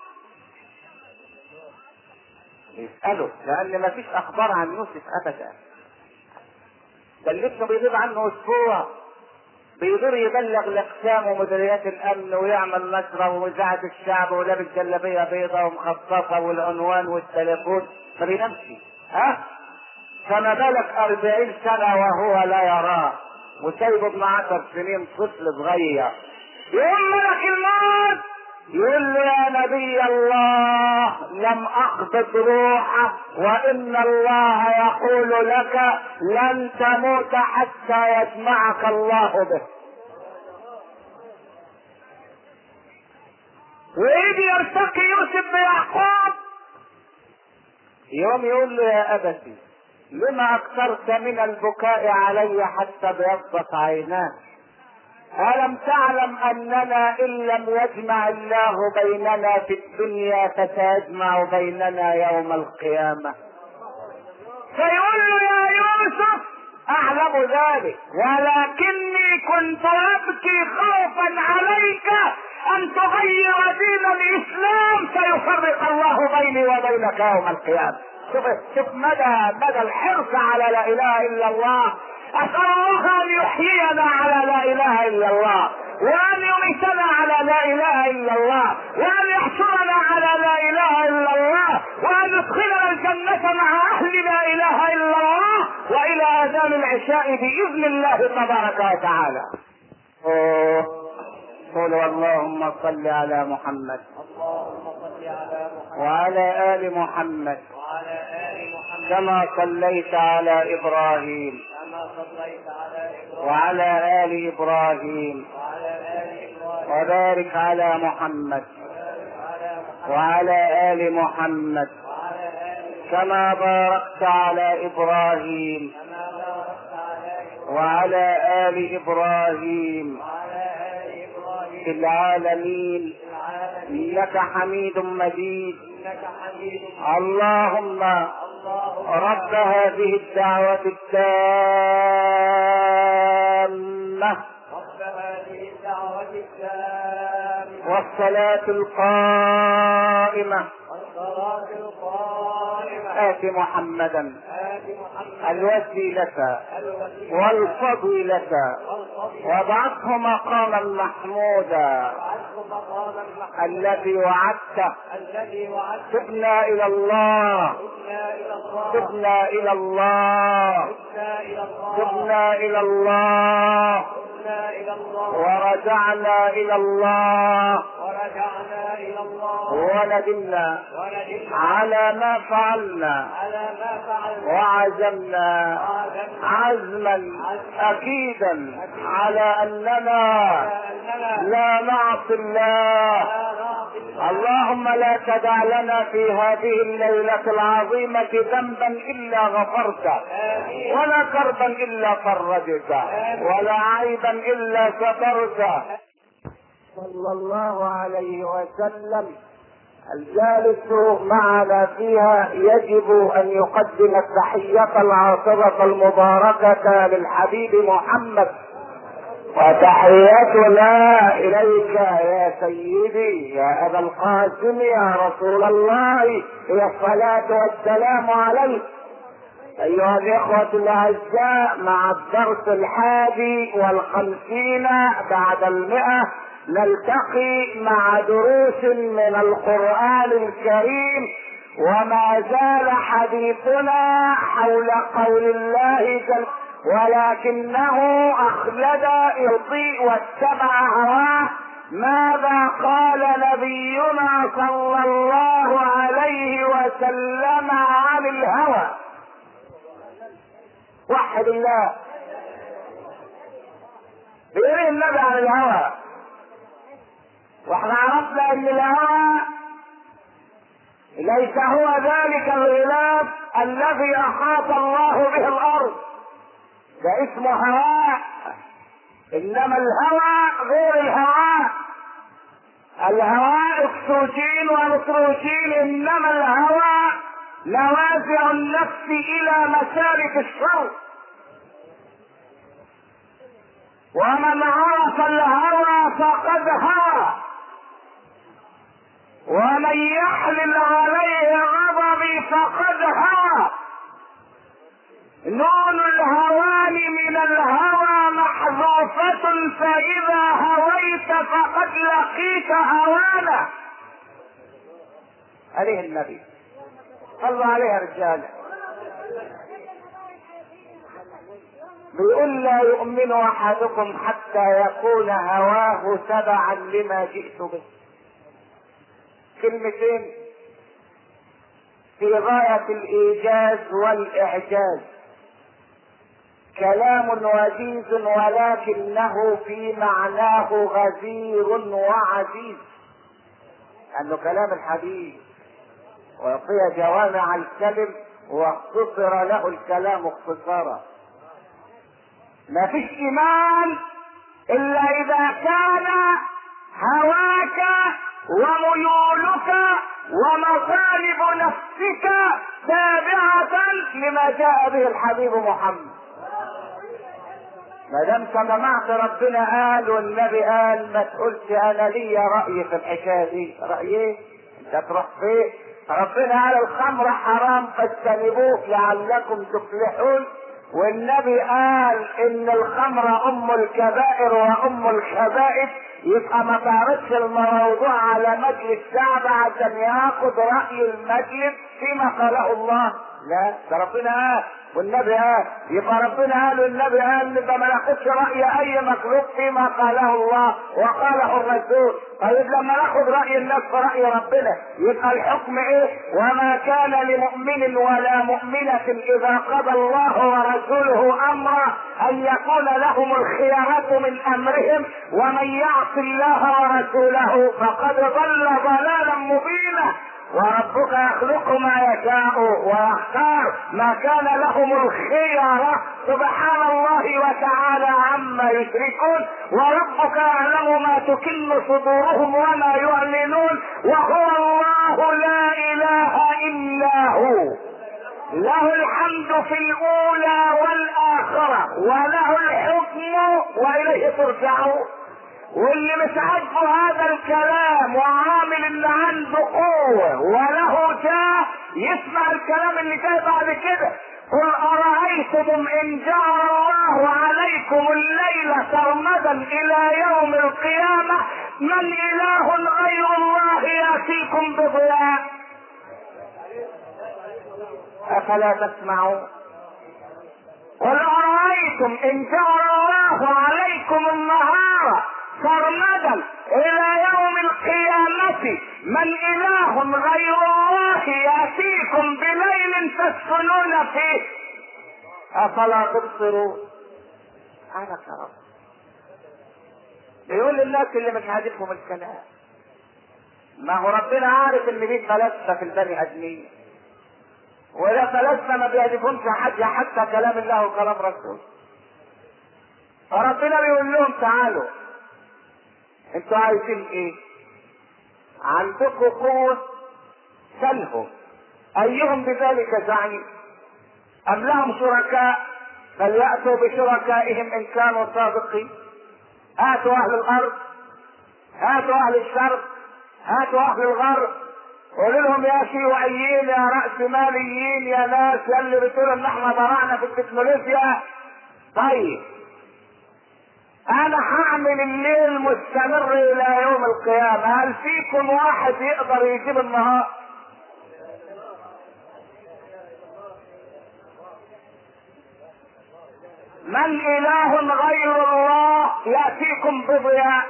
يسأله لأن مفيش أخبار عن يوسف أبدا ده اللي ابنه بيغيب عنه أسبوع بيدور يبلغ الأقسام ومديريات الأمن ويعمل نشرة وإذاعة الشعب ولابس جلابية بيضاء ومخصصة والعنوان والتليفون ما بينامش ها؟ فما بالك أربعين سنة وهو لا يراه وسايبه ابن عشر سنين طفل صغير يقول ملك الموت يقول له يا نبي الله لم اقبض روحه وان الله يقول لك لن تموت حتى يجمعك الله به ويجي يرتقي يوسف بيعقوب يوم يقول له يا ابتي لما اكثرت من البكاء علي حتى بيضت عيناك ألم تعلم أننا إن لم يجمع الله بيننا في الدنيا فسيجمع بيننا يوم القيامة فيقول له يا يوسف أعلم ذلك ولكني كنت أبكي خوفا عليك أن تغير دين الإسلام فيفرق الله بيني وبينك يوم القيامة شوف شوف مدى مدى الحرص على لا إله إلا الله أسأل الله أن يحيينا على لا إله إلا الله وأن يميتنا على لا إله إلا الله وأن يحشرنا على لا إله إلا الله وأن يدخلنا الجنة مع أهل لا إله إلا الله وإلى آذان العشاء بإذن الله تبارك وتعالى أوه. قولوا اللهم صل على محمد وعلى آل محمد كما صليت على إبراهيم وعلى آل إبراهيم وبارك على محمد وعلى آل محمد كما باركت على إبراهيم وعلى آل إبراهيم في العالمين إنك حميد مجيد اللهم رب هذه الدعوة التامة والصلاة القائمة آت محمدا الوسيلة والفضيلة وابعثه مقاما محمودا الذي وعدته تبنا إلى الله تبنا إلى الله تبنا إلى الله ورجعنا إلى الله ورجعنا إلى الله وندمنا وندمنا على ما فعلنا على ما فعلنا وعزمنا عزما اكيدا على اننا أننا لا نعصي الله لا نعصي اللهم لا تدع لنا في هذه الليلة العظيمة ذنبا إلا غفرته آمين ولا كربا إلا فرجته ولا عيبا إلا سترته صلى الله عليه وسلم الجالس معنا فيها يجب أن يقدم التحية العاطرة المباركة للحبيب محمد وتحيتنا إليك يا سيدي يا أبا القاسم يا رسول الله هي الصلاة والسلام عليك أيها الإخوة الأعزاء مع الدرس الحادي والخمسين بعد المئة نلتقي مع دروس من القرآن الكريم وما زال حديثنا حول قول الله جل ولكنه أخلد يطيء واتبع هواه ماذا قال نبينا صلى الله عليه وسلم عن الهوى وحد الله بيقول النبي عن الهوى واحنا عرفنا ان الهوى ليس هو ذلك الغلاف الذي احاط الله به الارض ده اسمه هواء انما الهوى غير الهواء الهواء اكسجين ونيتروجين انما الهواء نوازع النفس الى مسالك الشر ومن عرف الهوى فقد هوى ومن يحلل عليه غضبي فقد هوى نون الهوان من الهوى محذوفة فإذا هويت فقد لقيت هوانا عليه النبي صلوا عليه رجال بيقول لا يؤمن احدكم حتى يكون هواه تبعا لما جئت به كلمتين في غاية الإيجاز والإعجاز كلام وجيز ولكنه في معناه غزير وعزيز أنه كلام الحديث وأعطي جوامع الكلم واختصر له الكلام اختصارا ما فيش إيمان إلا إذا كان هواك وميولك ومطالب نفسك تابعة لما جاء به الحبيب محمد ما دام سمعت ربنا قال والنبي قال ما تقولش انا ليا راي في الحكايه دي راي ايه؟ انت تروح فين؟ ربنا قال الخمر حرام فاجتنبوه لعلكم تفلحون والنبي قال ان الخمر ام الكبائر وام الخبائث يبقى ما تعرضش الموضوع على مجلس شعب عشان ياخد راي المجلس فيما قاله الله لا ده ربنا قال والنبي قال يبقى ربنا قال والنبي قال يبقى ما ناخدش راي اي مخلوق فيما قاله الله وقاله الرسول طيب لما ناخد راي الناس في راي ربنا يبقى الحكم ايه وما كان لمؤمن ولا مؤمنه اذا قضى الله ورسوله امرا ان يكون لهم الخيارة من امرهم ومن يعص الله ورسوله فقد ضل ضلالا مبينا وربك يخلق ما يشاء ويختار ما كان لهم الخيرة سبحان الله وتعالى عما يشركون وربك يعلم ما تكن صدورهم وما يعلنون وهو الله لا اله الا هو له الحمد في الاولى والاخره وله الحكم واليه ترجعون واللي مش عاجبه هذا الكلام وعامل اللي عنده قوة وله جاه يسمع الكلام اللي جاي بعد كده قل أرأيتم إن جعل الله عليكم الليل سرمدا إلى يوم القيامة من إله غير الله يأتيكم بضياء أفلا تسمعون قل أرأيتم إن جعل الله عليكم النهار سرمدا الى يوم القيامة من اله غير الله ياتيكم بليل تسكنون فيه افلا تبصرون انا كرم يقول للناس اللي مش عاجبهم الكلام ما هو ربنا عارف ان دي فلاسفه في البني ادمين ولا فلاسفه ما بيعجبهمش حد حتى كلام الله وكلام رسوله فربنا بيقول لهم تعالوا انتوا عايزين ايه عندكم قوة سلهم ايهم بذلك زعيم ام لهم شركاء فليأتوا بشركائهم ان كانوا صادقين هاتوا اهل الارض هاتوا اهل الشرق هاتوا اهل الغرب قولوا لهم يا شيوعيين يا راس ماليين يا ناس يا اللي بتقولوا ان احنا ضرعنا في التكنولوجيا طيب انا هعمل الليل مستمر الى يوم القيامة هل فيكم واحد يقدر يجيب النهار من اله غير الله ياتيكم بضياء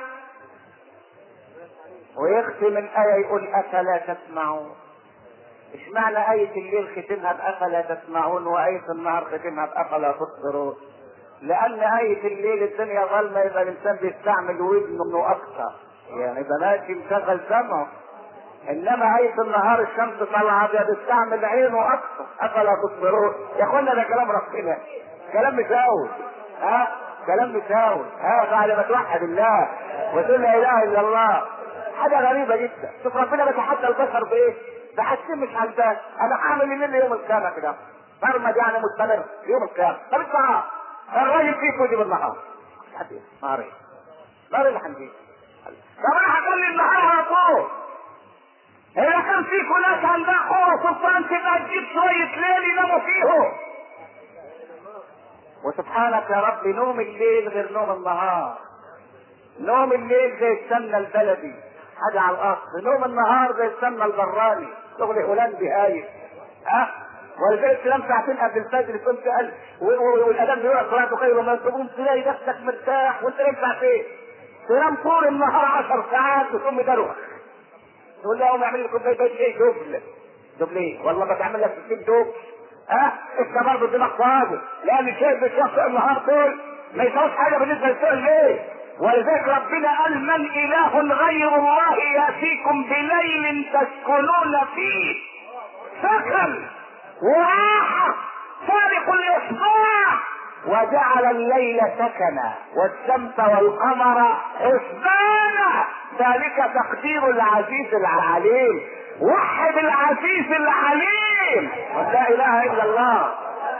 ويختم الآية يقول أفلا تسمعون إيش معنى آية الليل ختمها بأفلا تسمعون وآية النهار ختمها بأفلا تبصرون لان آية الليل الدنيا ظلمة يبقى الانسان بيستعمل ودنه اكثر يعني يبقى ماشي مشغل سمعه انما آية النهار الشمس طالعة بيستعمل عينه اكثر افلا تبصرون يا اخوانا ده كلام ربنا كلام مساوي ها كلام مساوي ها بعد ما توحد الله وتقول لا اله الا الله حاجة غريبة جدا شوف ربنا بيتحدى البشر بايه؟ بحسين مش عجبان انا هعمل الليل يوم القيامة كده برمج يعني مستمر يوم القيامة طب الساعة الراجل فيكم يجيب النهار حديث ناري نار اللي هنجيب طب انا هخلي النهار على طول اذا كان فيكم ناس عندها قوه سلطان تبقى تجيب شويه ليل يناموا فيهم وسبحانك يا رب نوم الليل غير نوم النهار نوم الليل زي السمنه البلدي حاجه على الاصل نوم النهار زي السمنه البراني شغل هولندي هايل ها أه؟ ولذلك تنام ساعتين قبل الفجر تقوم تقل والاذان بيقول الصلاه خير ما تقوم تلاقي نفسك مرتاح وانت نايم ساعتين تنام طول النهار 10 ساعات وتقوم مدروخ تقول له قوم اعمل لي كوبايه شاي دبل دبل ايه؟ والله بتعمل لك 60 دبل ها انت برضه دماغ فاضي لان الشاي بيشرب النهار طول ما يساويش حاجه بالنسبه للسؤال ليه؟ ولذلك ربنا قال من اله غير الله ياتيكم بليل تسكنون فيه سكن وراحة فارق الإصباح وجعل الليل سكنا والشمس والقمر حسبانا ذلك تقدير العزيز العليم وحد العزيز العليم لا اله الا الله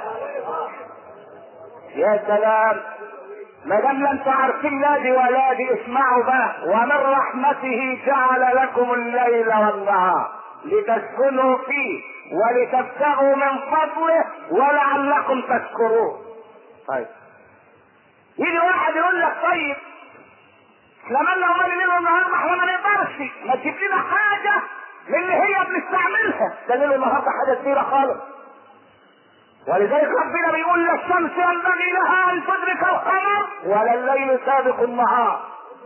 يا سلام ما دام انتم عارفين نادي ولادي اسمعوا بقى ومن رحمته جعل لكم الليل والنهار لتسكنوا فيه ولتبتغوا من فضله ولعلكم تشكرون طيب يجي واحد يقول لك طيب لما لو مال ليل ونهار ما احنا ما نقدرش ما تجيب لنا حاجه من اللي هي بنستعملها ده ليل ونهار ده حاجه كبيره خالص ولذلك ربنا بيقول لا الشمس ينبغي لها ان تدرك القمر ولا الليل سابق النهار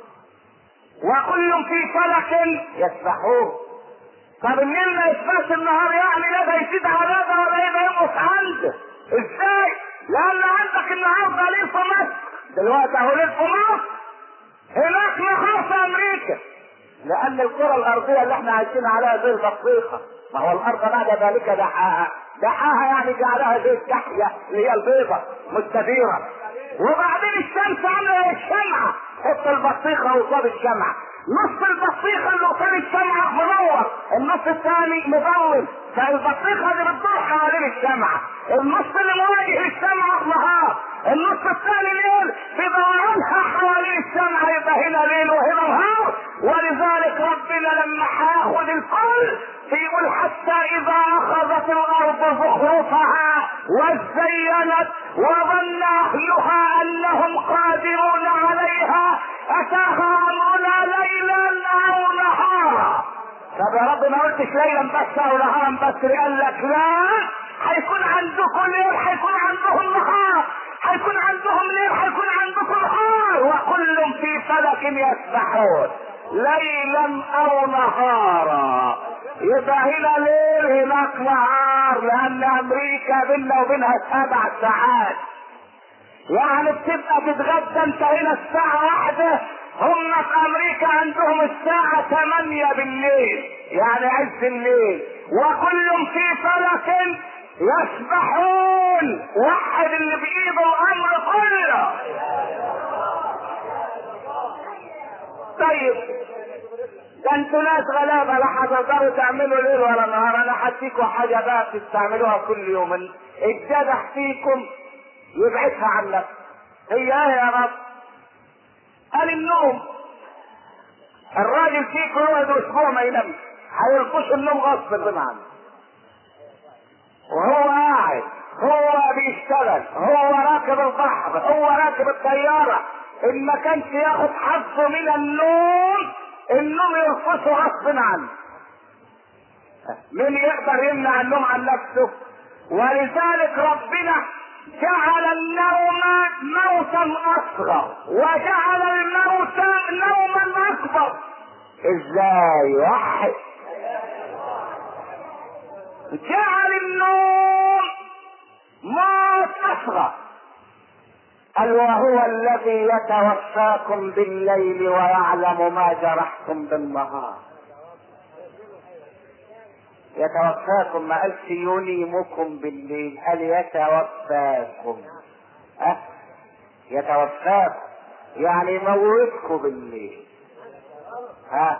وكل في فلك يسبحون طب الليل ما يسبحش النهار يعني لا ده يزيد عذابه ولا يبقى ينقص عنده ازاي؟ لان عندك النهارده ليل في مصر دلوقتي اهو ليل في مصر هناك نهار في امريكا لان الكره الارضيه اللي احنا عايشين عليها زي البطيخه ما هو الارض بعد ذلك دحاها دحاها يعني جعلها زي الدحيه اللي هي البيضه مستديره وبعدين الشمس عامله الشمعه حط البطيخه قصاد الشمعه نص البطيخه اللي قصاد الشمعه منور النص الثاني مظلم فالبطيخه اللي بتدور حوالين الشمعه النص اللي مواجه الشمعه نهار النص الثاني ليل بدورانها حوالين الشمعه يبقى هنا ليل وهنا نهار ولذلك ربنا لما هياخد الكل يقول حتى اذا اخذت الارض زخرفها وزينت وظن اهلها انهم قادرون عليها اتاها امرنا ليلا او نهارا طب يا رب ما قلتش ليلا بس او نهارا بس قال لك لا هيكون عندكم ليل هيكون عندهم نهار هيكون عندهم ليل هيكون عندكم نهار وكل في فلك يسبحون ليلا او نهارا يبقى هنا ليل هناك نهار لان امريكا بيننا وبينها سبع ساعات يعني بتبقى تتغدى انت هنا الساعة واحدة هم في امريكا عندهم الساعة 8 بالليل يعني عز الليل وكل في فلك يسبحون واحد اللي بايده الامر كله طيب ده انتوا ناس غلابة لا هتقدروا تعملوا ليل ولا نهار انا هديكوا حاجة بقى بتستعملوها كل يوم الجدح فيكم يبعدها عن نفسه هي ايه يا رب قال النوم الراجل فيكم يقعد اسبوع ما ينامش هيلقوش النوم غصب عنه وهو قاعد هو بيشتغل هو راكب البحر هو راكب الطيارة ان ما كانش ياخد حظه من النوم النوم يرقصه غصب عنه مين يقدر يمنع النوم عن نفسه ولذلك ربنا جعل النوم موتا اصغر وجعل الموت نوما اكبر ازاي واحد جعل النوم موت اصغر قال وهو الذي يتوفاكم بالليل ويعلم ما جرحتم بالنهار يتوفاكم ما قالش ينيمكم بالليل قال يتوفاكم أه؟ يتوفاكم يعني يموتكم بالليل ها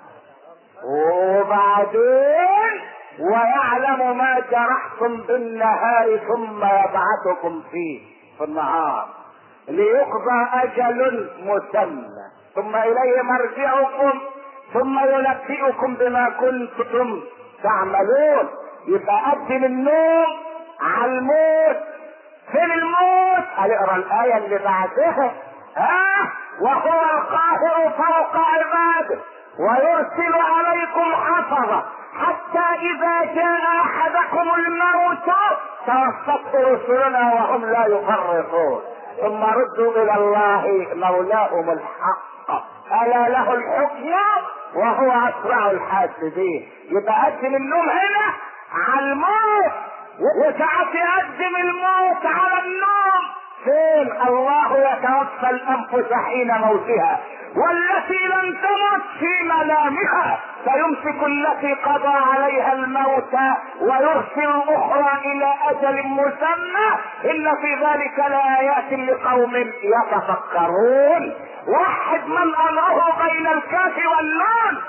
وبعدين ويعلم ما جرحتم بالنهار ثم يبعثكم فيه في النهار ليقضى اجل مسمى ثم اليه مرجعكم ثم ينبئكم بما كنتم تعملون يبقى قدم النوم على الموت فين الموت؟ هنقرا الآية اللي بعدها ها وهو القاهر فوق عباده ويرسل عليكم حفظة حتى إذا جاء أحدكم الموت توفته رسلنا وهم لا يفرطون ثم ردوا إلى الله مولاهم الحق ألا له الحكم وهو أسرع الحاسبين يبقى قدم النوم هنا على الموت وساعات يقدم الموت على النوم فين الله يتوفى الانفس حين موتها والتي لم تمت في منامها فيمسك التي قضى عليها الموت ويرسل الاخرى الى اجل مسمى ان في ذلك لايات لقوم يتفكرون وحد من امره بين الكاف والنون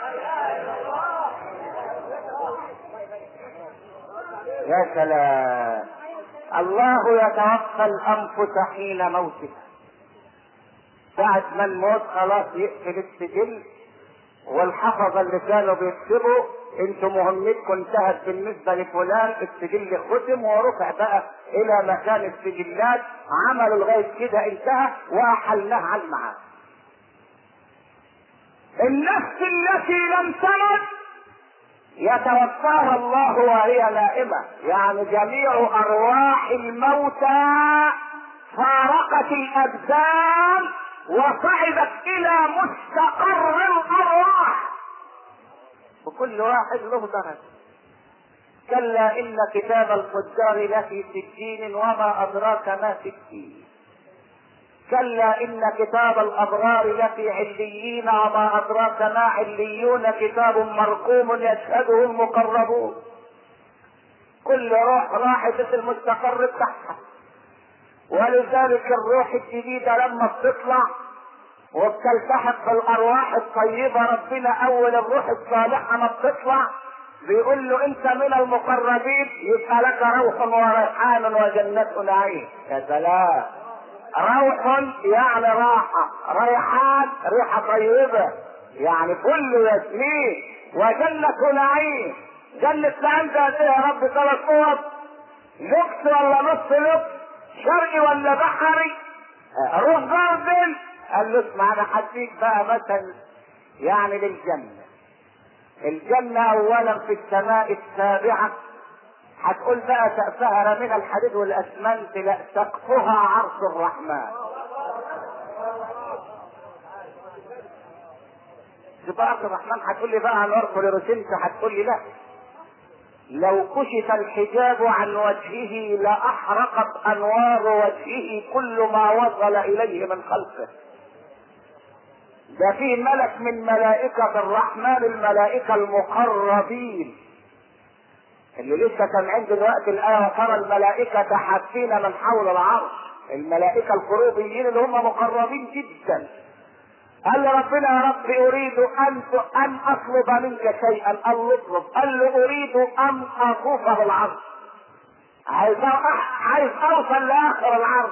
يا سلام الله يتوفى الانفس حين موتها بعد ما الموت خلاص يقفل السجل والحفظه اللي كانوا بيكتبوا انتوا مهمتكم انتهت بالنسبه لفلان السجل ختم ورفع بقى الى مكان السجلات عملوا لغايه كده انتهى واحلناه على المعاد النفس التي لم تمت يتوفاها الله وهي نائمة يعني جميع أرواح الموتى فارقت الأبدان وصعدت إلى مستقر الأرواح وكل واحد له درجة كلا إن كتاب الفجار لفي سجين وما أدراك ما سجين كلا إن كتاب الأبرار لفي عليين وما أدراك ما عليون كتاب مرقوم يشهده المقربون كل روح راحت في المستقر بتاعها ولذلك الروح الجديدة لما بتطلع وبتلتحق بالأرواح الطيبة ربنا أول الروح الصالحة ما بتطلع بيقول له أنت من المقربين يبقى لك روح وريحان وجنة نعيم يا سلام روح يعني راحة ريحان ريحة طيبة يعني كله ياسمين وجنة نعيم جنة نعيم ده قد ايه يا رب ثلاث صور لوكس ولا نص لوكس شرقي ولا بحري روح جاردن قال له اسمع انا هديك بقى مثل يعني للجنة الجنة اولا في السماء السابعة هتقول بقى سقفها من الحديد والاسمنت لا سقفها عرش الرحمن تبقى عرش الرحمن هتقول لي بقى هنور فلوروسنت هتقول لي لا لو كشف الحجاب عن وجهه لاحرقت انوار وجهه كل ما وصل اليه من خلقه ده في ملك من ملائكة الرحمن الملائكة المقربين اللي لسه كان عند دلوقتي الآية وترى الملائكة حافين من حول العرش الملائكة القروبيين اللي هم مقربين جدا قال له ربنا يا رب اريد ان ان اطلب منك شيئا قال له اطلب قال له اريد ان اطوفه العرش عايز عايز اوصل لاخر العرش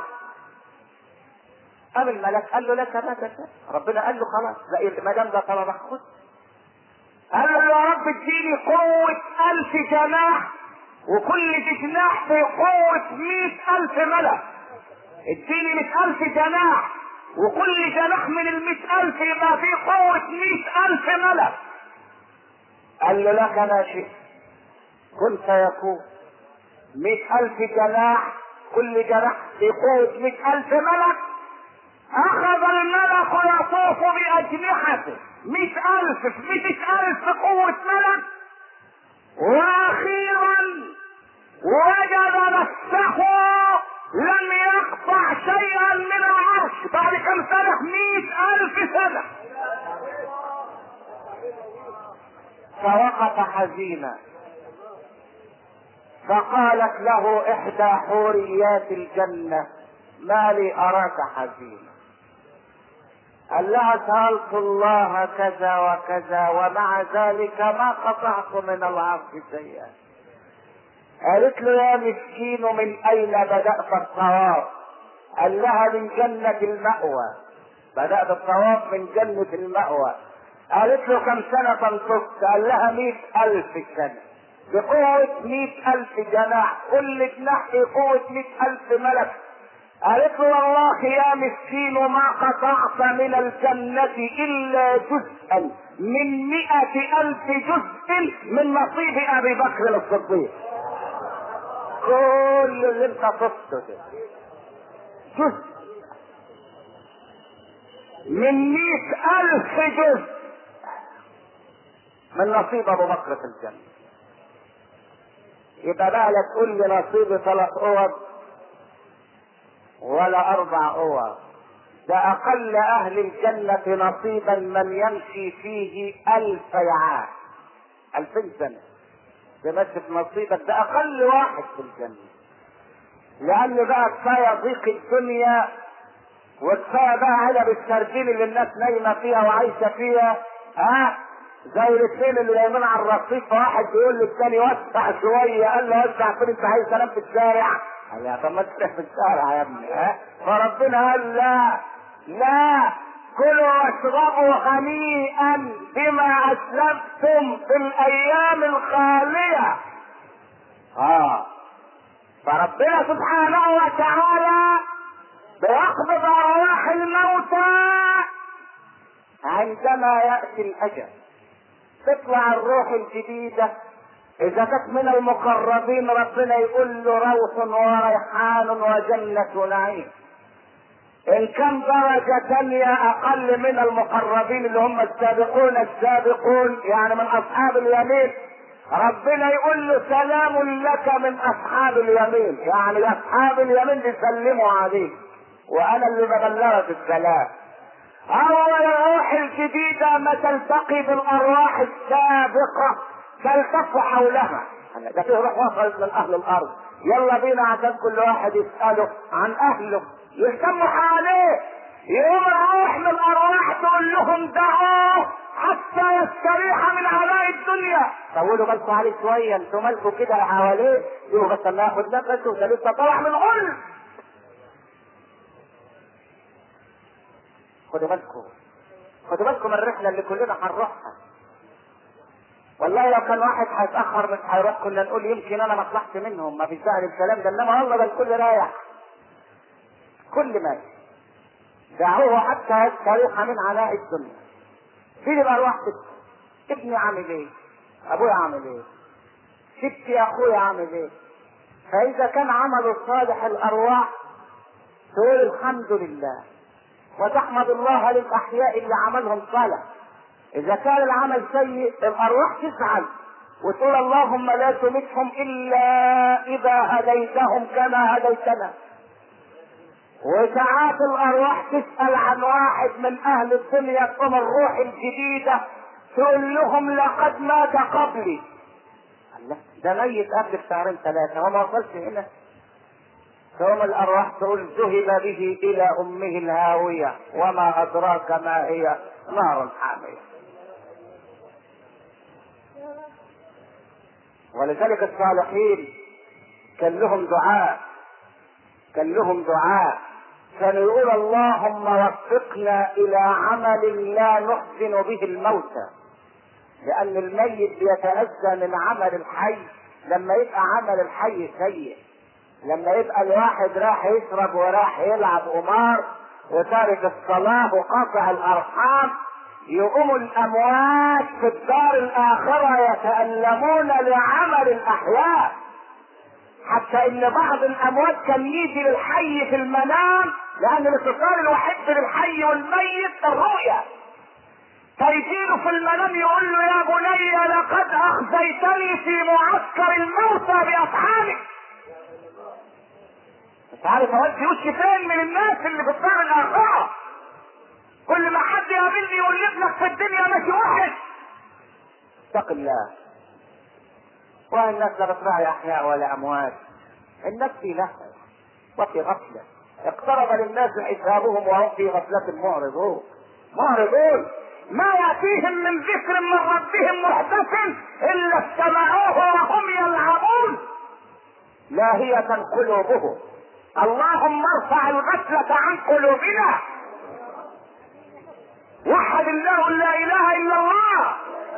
قام الملك قال له لك ما تشاء ربنا قال له خلاص لا ما دام ده طلبك خذ قال له يا رب اديني قوة ألف جناح وكل جناح في قوة مئة ألف ملك اديني مئة ألف جناح وكل جناح من المئة ألف يبقى في قوة مئة ألف ملك قال له لك ما شئت كن فيكون مئة ألف جناح كل جناح في قوة مئة ألف ملك أخذ الملك يطوف بأجنحته مئة ألف في مئة ألف في قوة ملك وأخيرا وجد نفسه لم يقطع شيئا من العرش بعد كم سنة مئة ألف سنة فوقف حزينا فقالت له إحدى حوريات الجنة ما لي أراك حزينا قال لها سألت الله كذا وكذا ومع ذلك ما قطعت من العرش شيئا قالت له يا مسكين من اين بدأت الطواف قال لها من جنة المأوى بدأت الطواف من جنة المأوى قالت له كم سنة طفت قال لها مئة ألف سنة بقوة مئة ألف جناح كل جناح في قوة مئة ألف ملك قالت له والله يا مسكين ما قطعت من الجنة إلا جزءا من مئة ألف جزء من نصيب أبي بكر الصديق كل اللي انت طفته ده جزء من مئة ألف جزء من نصيب أبو بكر في الجنة يبقى بقى لا تقول لي نصيبي ثلاث أوض ولا أربع أوض ده أقل أهل الجنة نصيبا من يمشي فيه ألف عام ألفين سنة ده بس في نصيبك ده أقل واحد في الجنة لأن بقى كفاية ضيق الدنيا وكفاية بقى علب السردين اللي الناس نايمة فيها وعايشة فيها ها زي الاثنين اللي نايمين على الرصيف واحد بيقول للتاني وسع شوية قال له وسع فين انت عايز تنام في الشارع قال يا طب ما تروح في الشارع يا ابني ها فربنا قال لا لا كلوا واشربوا هنيئا بما اسلفتم في الايام الخاليه اه فربنا سبحانه وتعالى بيقبض ارواح الموتى عندما ياتي الاجل تطلع الروح الجديدة إذا كانت من المقربين ربنا يقول له روح وريحان وجنة نعيم إن كان درجة تانية أقل من المقربين اللي هم السابقون السابقون يعني من أصحاب اليمين ربنا يقول له سلام لك من أصحاب اليمين يعني أصحاب اليمين بيسلموا عليك وأنا اللي ببلغك السلام أول الروح الجديدة ما تلتقي بالأرواح السابقة تلتف حولها ده فيه روح وصلت من أهل الأرض يلا بينا عشان كل واحد يسأله عن أهله يهتموا حواليه يقوم الروح من الأرواح تقول لهم دعوه حتى يستريح من علاء الدنيا طولوا بالكم عليه شوية انتوا مالكم كده حواليه يقولوا بس اما ياخد نفسه وده لسه طالع من الغل خدوا بالكم خدوا بالكم من الرحلة اللي كلنا هنروحها والله لو كان واحد هيتأخر مش هيروح كنا نقول يمكن أنا ما طلعت منهم ما فيش داعي للكلام ده إنما والله ده الكل رايح كل ماشي دعوه حتى يستريح من عناء الدنيا فين الأرواح تبكي ابني عامل إيه؟ أبويا عامل إيه؟ ستي أخويا عامل إيه؟ فإذا كان عمله صالح الأرواح تقول الحمد لله وتحمد الله للأحياء اللي عملهم صالح إذا كان العمل سيء الأرواح تزعل وتقول اللهم لا تمتهم إلا إذا هديتهم كما هديتنا وساعات الأرواح تسأل عن واحد من أهل الدنيا تقوم الروح الجديدة تقول لهم لقد مات قبلي الله ده ميت قبل بشهرين ثلاثة وما وصلش هنا ثم الأرواح تقول ذهب به إلى أمه الهاوية وما أدراك ما هي نار حامية ولذلك الصالحين كان لهم دعاء كان لهم دعاء كانوا يقول اللهم وفقنا الى عمل لا نحزن به الموتى لان الميت بيتاذى من عمل الحي لما يبقى عمل الحي سيء لما يبقى الواحد راح يشرب وراح يلعب قمار وتارك الصلاه وقاطع الارحام يقوم الاموات في الدار الاخره يتالمون لعمل الاحياء حتى ان بعض الاموات كان يجي للحي في المنام لان الاتصال الوحيد بين الحي والميت الرؤيا فيجيله في المنام يقول له يا بني لقد اخزيتني في معسكر الموتى باصحابك مش عارف اودي وشي فين من الناس اللي في الدار الاخره كل ما حد يقابلني يقول لي ابنك في الدنيا ماشي وحش اتق الله والناس لا بتراعي احياء ولا اموات الناس في لهو وفي غفله اقترب للناس حسابهم وهم في غفله معرضون معرضون ما ياتيهم من ذكر من ربهم محدث الا استمعوه وهم يلعبون لاهية قلوبهم اللهم ارفع الغفلة عن قلوبنا وحد الله لا اله الا الله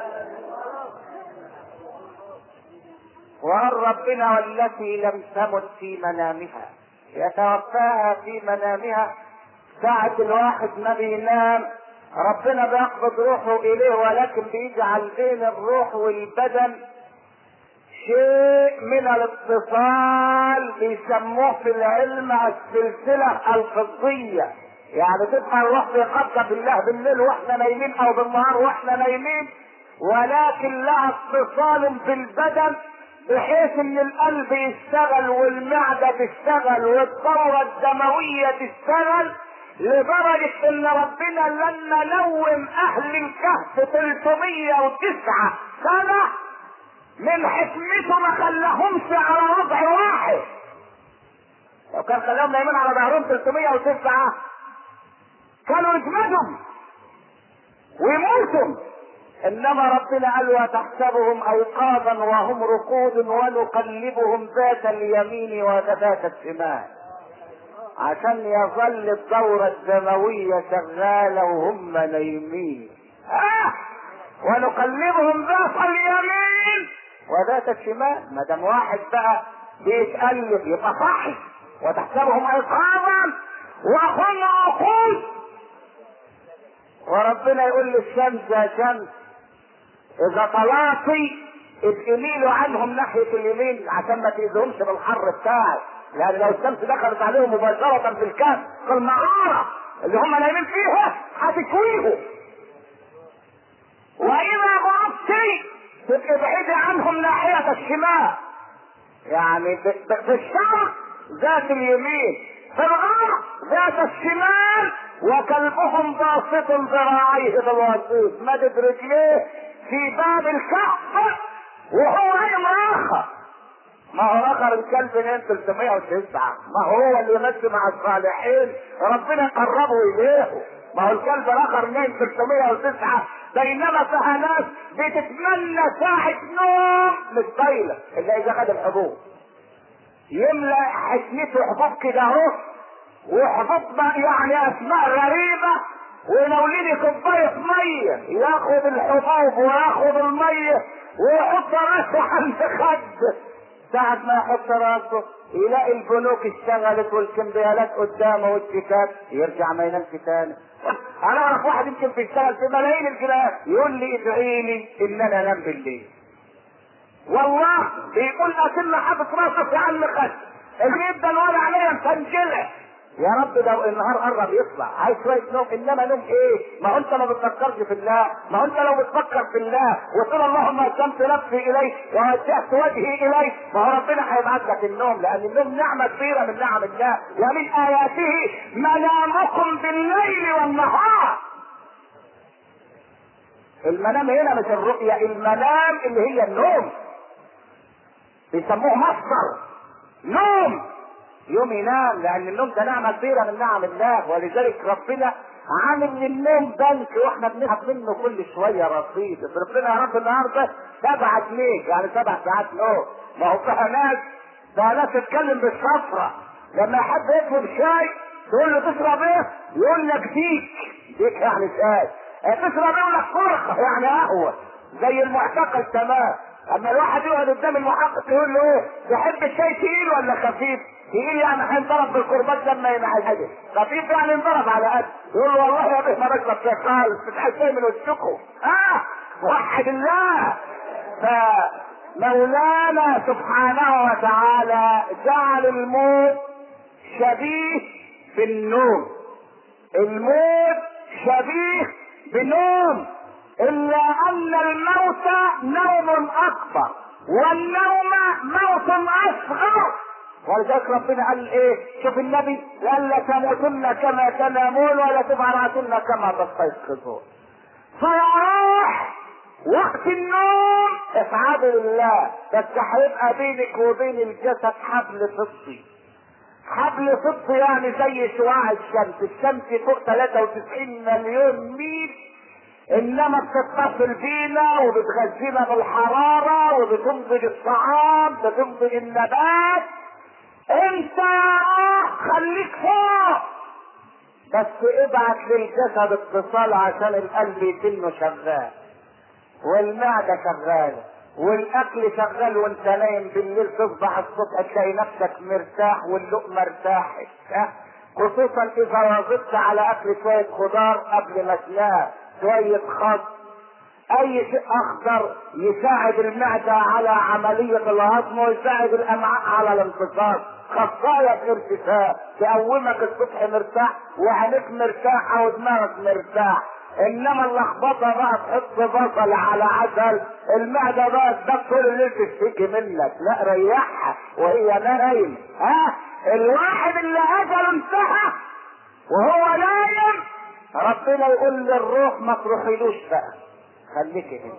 وقال ربنا والتي لم تمت في منامها يتوفاها في منامها ساعة الواحد ما بينام ربنا بيقبض روحه اليه ولكن بيجعل بين الروح والبدن شيء من الاتصال بيسموه في العلم السلسلة الفضية يعني تبقى الروح بيقبض بالله بالليل واحنا نايمين او بالنهار واحنا نايمين ولكن لها اتصال بالبدن بحيث ان القلب يشتغل والمعدة تشتغل والدورة الدموية تشتغل لدرجة ان ربنا لما نوم اهل الكهف 309 سنة من حكمته ما خلاهمش على وضع واحد لو كان خلاهم نايمين على ظهرهم 309 كانوا يجمدهم ويموتوا انما ربنا قال وتحسبهم ايقاظا وهم رقود ونقلبهم ذات اليمين وذات الشمال عشان يظل الدورة الدموية شغالة وهم نايمين آه ونقلبهم ذات اليمين وذات الشمال ما دام واحد بقى بيتقلب يبقى صحي وتحسبهم ايقاظا وهم رقود وربنا يقول للشمس يا شمس اذا طلعتي ابقي ميلوا عنهم ناحيه اليمين عشان ما تاذيهمش بالحر بتاعك لان لو الشمس دخلت عليهم مباشره في الكهف في المغاره اللي هم نايمين فيها هتكويهم واذا غربتي تبقي بعيدي عنهم ناحيه الشمال يعني ب- ب- في الشرق ذات اليمين في الغرب ذات الشمال وكلبهم باسط ذراعيه بالوسيط مدد رجليه في باب الكهف وهو نايم اخر ما هو اخر الكلب نام 309 ما هو اللي يمشي مع الصالحين ربنا قربه اليه ما هو الكلب الاخر نام 309 بينما فيها ناس بتتمنى ساعة نوم مش طايلة الا اذا خد الحبوب يملى حشنته حبوب كده اهو وحبوب بقى يعني اسماء غريبة وينوليني كوباية مية ياخد الحبوب وياخد المية ويحط راسه عند خده ساعة ما يحط راسه يلاقي البنوك اشتغلت والكمبيالات قدامه والشيكات يرجع ما ينامش تاني انا اعرف واحد يمكن بيشتغل في ملايين الجنيهات يقول لي ادعي لي ان انا انام بالليل والله بيقول اكن حاطط راسه في عم خد الجيب ده الوضع عليا مسنجله يا رب ده النهار قرب يطلع عايز شويه نوم انما نوم ايه؟ ما هو انت ما بتفكرش في الله، ما هو انت لو بتفكر في الله وتقول اللهم اسلمت نفسي اليك ووجهت وجهي اليك ما هو ربنا هيبعت لك النوم لان النوم نعمه كبيره من نعم الله ومن اياته منامكم بالليل والنهار. المنام هنا مش الرؤية المنام اللي هي النوم بيسموه مصدر نوم يوم ينام لان النوم ده نعمه كبيره من نعم الله ولذلك ربنا عامل للنوم بنك واحنا بنسحب منه كل شويه رصيد ربنا يا رب النهارده سبعة جنيه يعني سبع ساعات نوم ما هو فيها ناس ده ناس تتكلم بالصفرة لما حد يطلب شاي تقول له تشرب ايه؟ يقول لك ديك ديك يعني شاي تشرب ايه يقول لك فرقه يعني قهوه زي المعتقل تمام اما الواحد يقعد قدام المحقق يقول له ايه تحب الشاي تقيل ولا خفيف؟ تقيل يعني هينضرب بالقربات لما ينعجل خفيف يعني ينضرب على قد يقول له والله يا بيه ما بشرب شاي خالص بتحس شاي من وشكم اه وحد الله فمولانا سبحانه وتعالى جعل الموت شبيه بالنوم الموت شبيه بنوم الا ان الموت نوم اكبر والنوم موت اصغر ولذلك ربنا قال ايه شوف النبي قال لا تموتن كما تنامون ولا تبعثن كما تستيقظون فيروح وقت النوم افعلوا لله بس هيبقى بينك وبين الجسد حبل فضي حبل فضي يعني زي شعاع الشمس الشمس فوق 93 مليون ميل انما بتتصل بينا وبتغذينا بالحرارة وبتنضج الطعام بتنضج النبات انت خليك فوق بس ابعت للجسد اتصال عشان القلب يتنه شغال والمعدة شغالة والاكل شغال وانت نايم بالليل تصبح الصبح تلاقي نفسك مرتاح واللقمة ارتاحت ها؟ خصوصا اذا واظبت على اكل شوية خضار قبل ما تنام شوية خس اي شيء اخضر يساعد المعدة على عملية الهضم ويساعد الامعاء على الانتصاب خصاية ارتفاع تقومك الصبح مرتاح وعينيك مرتاحة ودماغك مرتاح انما اللخبطه بقى تحط بصل على عسل المعده بقى ده طول الليل تشتكي منك لا ريحها وهي نايم ها الواحد اللي اجله انتهى وهو نايم ربنا يقول للروح ما تروحيلوش بقى خليك هنا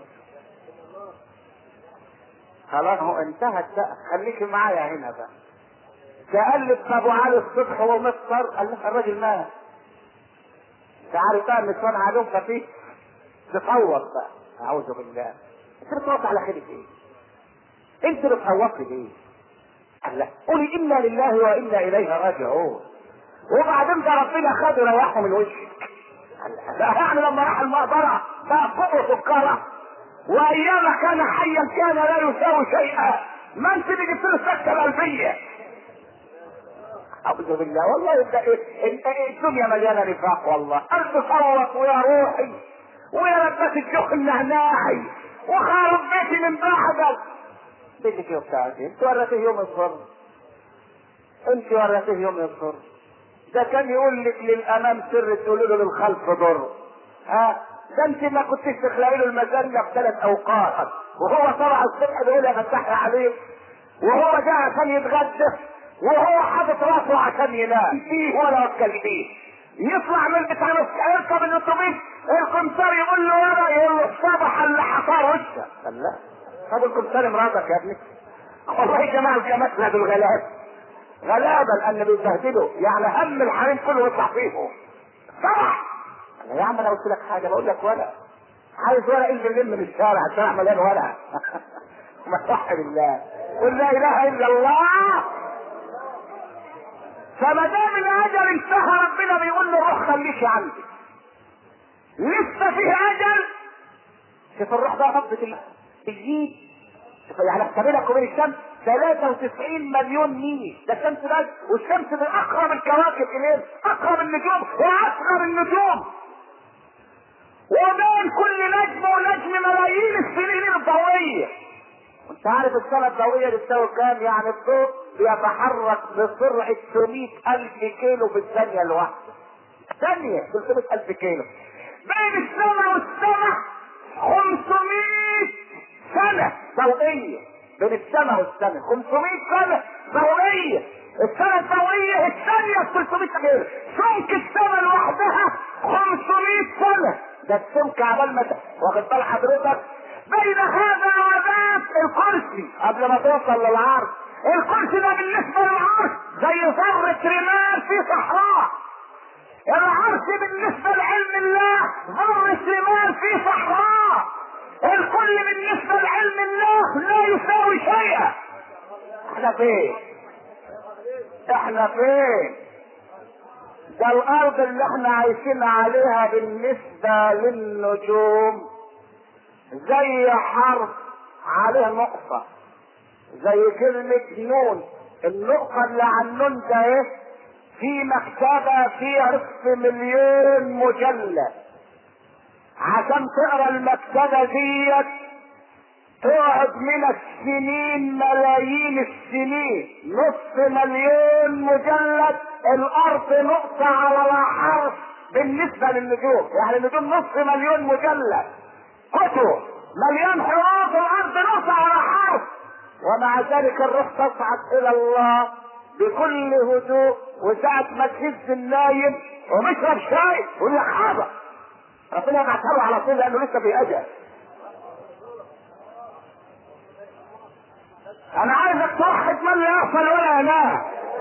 خلاص هو انتهت بقى خليك معايا هنا بقى تقلب ابو علي الصبح ومفطر قال لك الراجل مات تعرف بقى النسوان عليهم خفيف تصوت بقى اعوذ بالله انت بتصوت على خير ايه؟ انت بتصوت ليه؟ قال لا قولي انا لله وانا اليه راجعون وبعدين ده ربنا خد ريحه من وشك قال لا يعني لما راح المقبره بقى فوق سكره وايام كان حيا كان لا يساوي شيئا ما انت اللي جبت له السكته القلبيه اعوذ بالله والله انت انت الدنيا مليانه نفاق والله انت صوت ويا روحي ويا لبس الجوخ النعناعي وخرب بيتي من بعدك بيتك ايه بتاعتي انت ورثيه يوم الصر انت ورثيه يوم الصر ده كان يقول لك للامام سر تقول له للخلف ضر ها ده انت ما كنتش تخلقي له المجله في ثلاث اوقات وهو طلع الصبح بيقول يا فتح عليه وهو جاء عشان يتغدى وهو حاطط راسه عشان ينام فيه ولا وكل فيه يطلع من بتاع يركب الاتوبيس الكمسار يقول له ورا يقول له الصبح اللي حصار وشك قال لا طب الكمسار مراتك يا ابني والله يا جماعه الجماعه دول غلاب غلابه لان بيبهدلوا يعني هم الحريم كله يطلع فيهم صبح انا يا عم انا قلت لك حاجه بقول لك ولا عايز ورق انزل لم من الشارع عشان اعمل ايه ورق ما صح بالله قل لا اله الا الله فما دام الاجل انتهى ربنا بيقول له روح خليك عندي لسه فيه اجل شوف الروح ده نبضة الجيد شوف يعني احسب لك وبين الشمس 93 مليون ميل ده الشمس بس والشمس من اقرب الكواكب اليه اقرب النجوم واصغر النجوم وبين كل نجم ونجم ملايين السنين الضوئيه انت عارف السنه الضوئيه دي تساوي كام يعني الضوء بيتحرك بسرعه 300 الف كيلو في الثانيه الواحده ثانيه 300 الف كيلو بين السماء والسماء 500 سنه ضوئيه بين السماء والسماء 500 سنه ضوئيه السنه الضوئيه الثانيه 300 كيلو سمك السماء لوحدها 500 سنه ده السمك عبال ما ت- واخد بال حضرتك بين هذا وذاك الكرسي قبل ما توصل للعرش الكرسي ده بالنسبه للعرش زي ذره رمال في صحراء العرش بالنسبه لعلم الله ذره رمال في صحراء الكل بالنسبه لعلم الله لا يساوي شيئا احنا فين احنا فين ده الارض اللي احنا عايشين عليها بالنسبة للنجوم زي حرف عليه نقطة زي كلمة نون النقطة اللي على النون ده ايه في مكتبة فيها نصف مليون مجلد عشان تقرا المكتبة ديت تقعد من السنين ملايين السنين نصف مليون مجلد الارض نقطة على لا حرف بالنسبة للنجوم يعني النجوم نصف مليون مجلد كتب مليون حروف الارض نقطة على حرف ومع ذلك الروح تصعد الى الله بكل هدوء وساعة ما تهز النايم ومشرب شاي ويقول لك حاضر ربنا يبعتها له على طول لانه لسه في اجل انا عايزك توحد من لا يغفل ولا ينام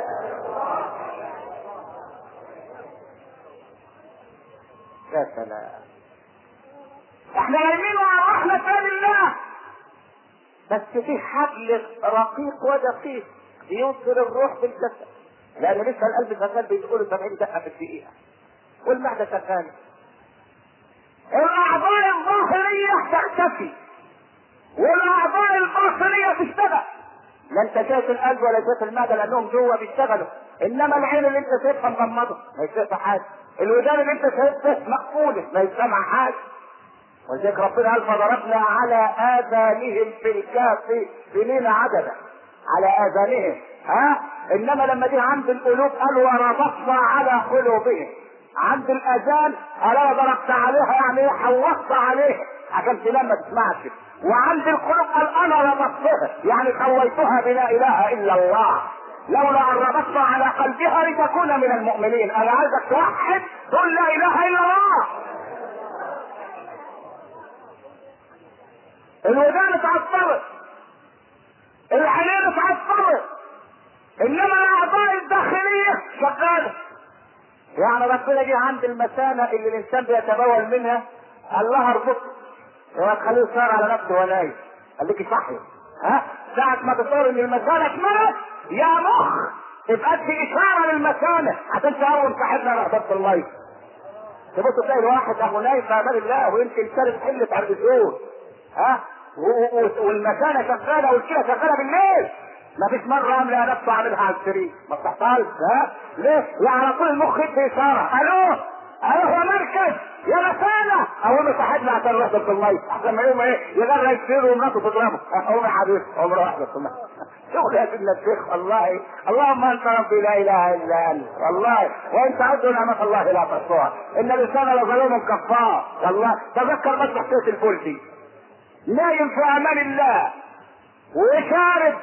يا سلام احنا نايمين وارواحنا تاني الله بس في حبل رقيق ودقيق بيوصل الروح بالجسد لان لسه القلب شغال بيدخل 70 دقه في الدقيقه والمعده شغاله الاعضاء الظاهريه تختفي والاعضاء الباطنيه تشتغل لا انت شايف القلب ولا شايف المعده لانهم جوه بيشتغلوا انما العين اللي انت شايفها مغمضه ما يشوفها حاجه الودان اللي انت شايفها مقفوله ما يسمع حاجه ولذلك ربنا قال فضربنا على اذانهم في الكهف سنين عددا على اذانهم ها انما لما دي عند القلوب قال وربطنا على قلوبهم عند الاذان قال انا ضربت عليها يعني ايه حوطت عليها عشان تنام ما تسمعش وعند القلوب قال انا ربطتها يعني خويتها بلا اله الا الله لولا ان ربطنا على قلبها لتكون من المؤمنين انا عايزك توحد تقول لا اله الا الله الودان اتعطلت العينين اتعطلت انما الاعضاء الداخليه شغاله يعني ربنا جه عند المثانه اللي الانسان بيتبول منها قال لها اربطه يا تخليه يصار على نفسه وهو نايم خليكي صحي ها ساعة ما تصور ان المثانة اتملت يا مخ تبقى في اشارة للمثانة عشان تهون صاحبنا رغبة المية تبص تلاقي الواحد ابو نايم في امان الله ويمكن ثالث حلة على الاسود ها و- و- والمكانه شغاله والكلى شغاله بالليل ما فيش مره قام لقى نفسه عاملها على السرير ما بتحصلش ها ليه؟ يعني على طول المخ يدي اشاره الو الو هو مركز يا مسانه اقوم صاحبنا عشان نروح في الميه عشان ما يقوم ايه يغرق السير ومراته تضربه اقوم يا حبيبي اقوم روح في الميه شغل يا سيدنا الشيخ والله اللهم انت ربي لا اله الا انت والله وانت عد نعمه الله لا تحصوها ان الانسان لظلوم كفار والله تذكر بس حكايه الفلسي نايم في امان الله وشارب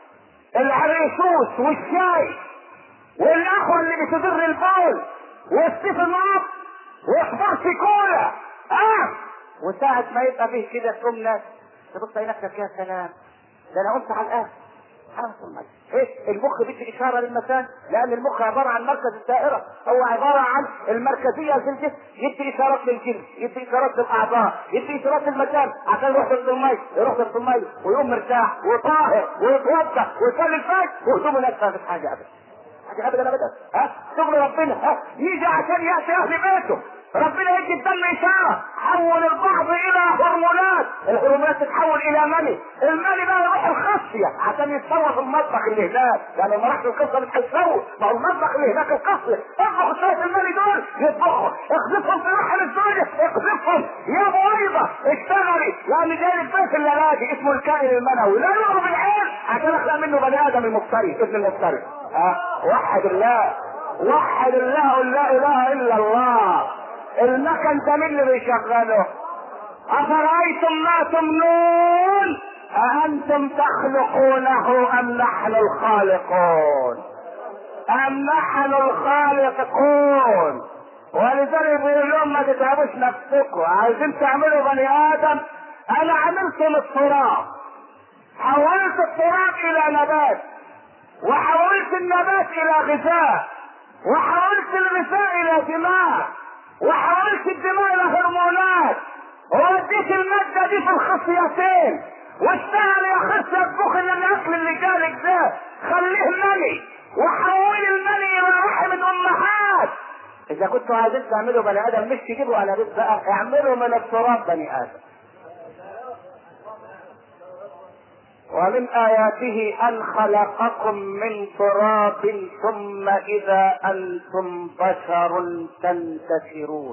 العريسوس والشاي والاخوه اللي بتضر البول والسيف النار واخبار في كولا اه وساعة ما يبقى فيه كده تقوم ناس تبص على نفسك يا سلام ده انا قلت على الاخر سبحان الله ايه المخ بيدي اشاره للمكان لان المخ عباره عن مركز الدائره هو عباره عن المركزيه في الجسم يدي اشارات للجلد يدي اشارات للاعضاء يدي اشارات للمكان عشان يروح ضد المي يروح ضد المي ويقوم مرتاح وطاهر ويتوضا ويصلي الفجر وهدومه نفسها مفيش حاجه ابدا حاجه ابدا ابدا ها شغل ربنا ها يجي عشان ياتي اهل بيته ربنا يدي الدم اشاره حول البعض الى هرمونات الهرمونات تتحول الى مني المني بقى يروح الخصيه عشان يتصور في المطبخ اللي هناك يعني لما رحت القصه مش هتسوي ما هو المطبخ اللي هناك القصيه اطبخ شويه المني دول يطبخوا اخذفهم في رحم الزوجه اخذفهم يا بويضه اشتغلي لان جاي البيت اللي راجي اسمه الكائن المنوي لا يغرب العين عشان اخلق منه بني ادم المفتري ابن المفتري ها وحد الله وحد الله قل لا اله الا الله المكن ده مين اللي بيشغله افرايتم ما تمنون اانتم تخلقونه ام نحن الخالقون ام نحن الخالقون ولذلك بيقول لهم ما تتعبوش نفسكم عايزين تعملوا بني ادم انا عملت من التراب حولت التراب الى نبات وحولت النبات الى غذاء وحولت الغذاء الى دماغ وحولت الدماء الى هرمونات ووديت المادة دي في الخصيتين واشتغل يا خصية اطبخ اللي الاكل اللي جالك ده خليه مني وحول المني الى رحم الامهات اذا كنتوا عايزين تعملوا بني ادم مش تجيبوا على بيت بقى اعملوا من التراب بني ادم ومن آياته أن خلقكم من تراب ثم إذا أنتم بشر تنتشرون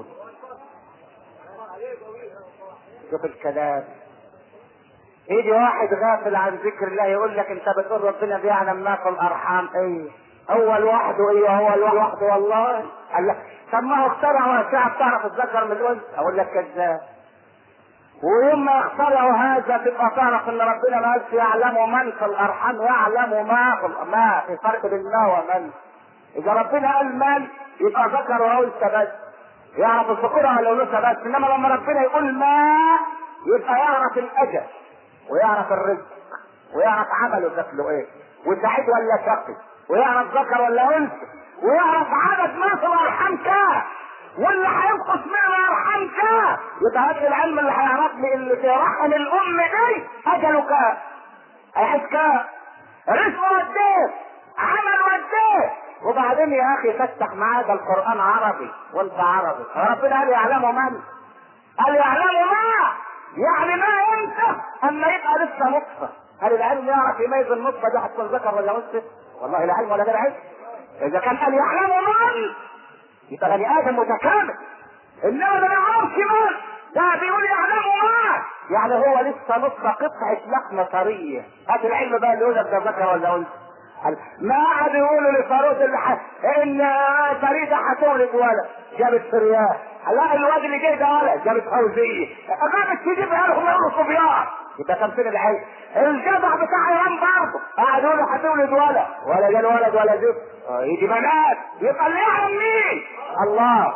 شوف الكلام يجي واحد غافل عن ذكر الله يقول لك انت بتقول ربنا بيعلم ما في الارحام ايه هو لوحده ايه هو لوحده والله قال لك طب ما هو اخترع واشعه بتعرف الذكر من الانثى اقول لك كذاب ويوم ما يخترعوا هذا تبقى تعرف ان ربنا ما قالش يعلم من في الارحام يعلم ما في ما في فرق بين ما ومن اذا ربنا قال من يبقى ذكر وانثى بس يعرف الذكورة ولا الانثى بس انما لما ربنا يقول ما يبقى يعرف الاجل ويعرف الرزق ويعرف عمله شكله ايه وسعيد ولا شقي ويعرف ذكر ولا انثى ويعرف عدد ما في الارحام كام واللي هينقص من الارحام كام يبقى هذا العلم اللي هيعرف لي اللي في رحم الام دي اجله كام هيحس كام رزقه قد ايه عمله قد ايه وبعدين يا اخي فتح معاه ده القران عربي وانت عربي ربنا قال يعلم من قال يعلم ما يعني ما امتى اما يبقى لسه نطفه هل العلم يعرف يميز النطفه دي هتكون ذكر ولا انثى والله لا علم ولا غير علم اذا كان قال يعلم من يبقى بني ادم متكامل انما ما نعرفش من ده بيقول يعلم ما يعني هو لسه نطفه قطعه لحمه طريه هات العلم بقى اللي يقول لك ده ذكر ولا انثى ما قعد يقولوا لفاروق اللي ح... ان فريده هتولد ولد جابت فريان لا الواد اللي جاي ده ولد جابت فوزيه قامت تجيبها لهم يقولوا صبيان يبقى كان فين العين الجدع بتاع ايران برضه قعد يقول هتولد ولد ولا جال ولد ولا زفت يجي بنات يبقى اللي يعلم مين الله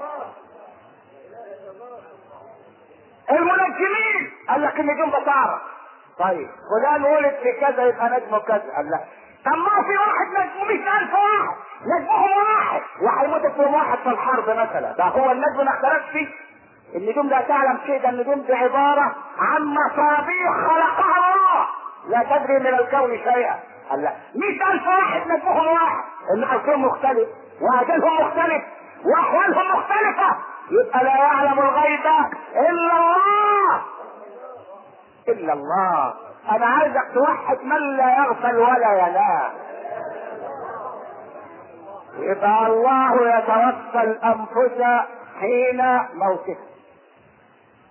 المنجمين قال لك النجوم بتعرف طيب فلان ولد في كذا يبقى نجمه كذا قال لا طب ما في واحد نجمه 100000 واحد نجمهم واحد وهيموت فيهم واحد في الحرب مثلا ده هو النجم ما اختلفش النجوم ده تعلم شيء ده النجوم دي عبارة عن مصابيح خلقها الله لا تدري من الكون شيئا قال لا 100000 واحد نجمهم واحد ان عقلهم مختلف واجلهم مختلف واحوالهم مختلفة يبقى لا يعلم الغيب الا الله الا الله انا عايزك توحد من لا يغفل ولا ينام يبقى الله يتوفى الانفس حين موتها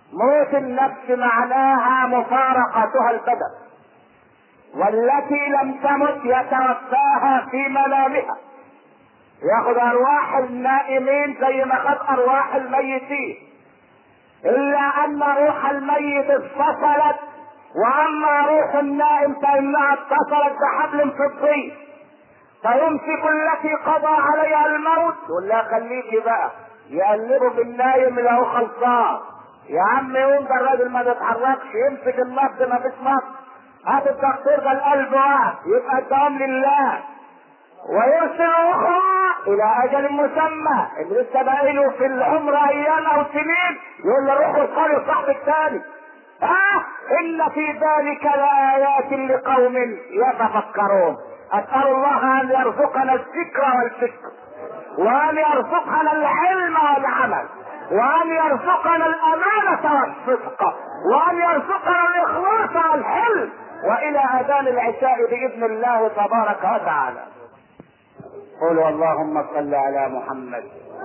موت النفس معناها مفارقتها البدن والتي لم تمت يتوفاها في منامها ياخذ ارواح النائمين زي ما خد ارواح الميتين الا ان روح الميت اتصلت واما روح النائم فانها اتصلت بحبل فضي فيمسك التي قضى عليها الموت يقول لها خليكي بقى يقلبوا بالنايم له خلصان يا عم يوم ده الراجل ما بيتحركش يمسك النبض ما فيش نبض هات الدكتور ده القلب واقف يبقى الدوام لله ويرسل اخرى الى اجل مسمى اللي لسه باقي له في العمر ايام او سنين يقول له روح وصلي لصاحب الثاني ها ان في ذلك لايات لقوم يتفكرون اسال الله ان يرزقنا الذكر والفكر وان يرزقنا العلم والعمل وان يرزقنا الامانه والصدق وان يرزقنا الاخلاص والحلم والى اذان العشاء باذن الله تبارك وتعالى قولوا اللهم صل على محمد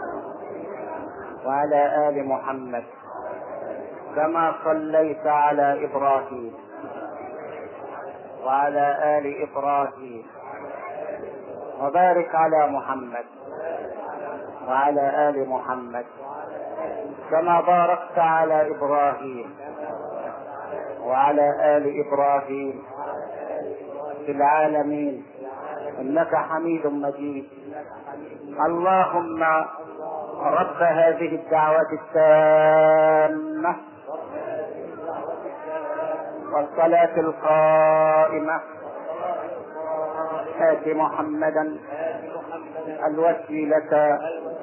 وعلى ال محمد كما صليت على ابراهيم وعلى ال ابراهيم وبارك على محمد وعلى ال محمد كما باركت على ابراهيم وعلى ال ابراهيم في العالمين انك حميد مجيد اللهم رب هذه الدعوة التامة والصلاة القائمة آت محمدا الوسيلة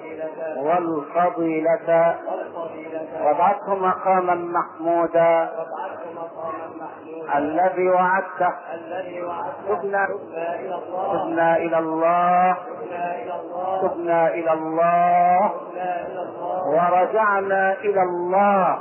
والفضيلة وابعثه مقاما محمودا الذي وعدته تبنا تبنا الى الله تبنا الى الله ورجعنا الى الله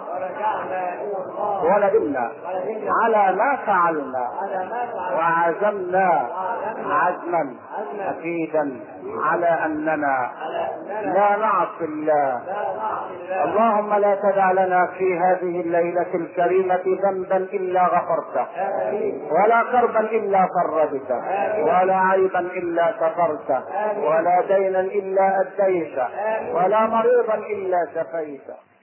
وندمنا على ما فعلنا وعزمنا عزما اكيدا على اننا لا نعصي الله اللهم لا تدع لنا في هذه الليلة الكريمة ذنبا إلا غفرته ولا كربا إلا فرجته ولا عيبا إلا سترته ولا دينا إلا أديته ولا مريضا إلا شفيته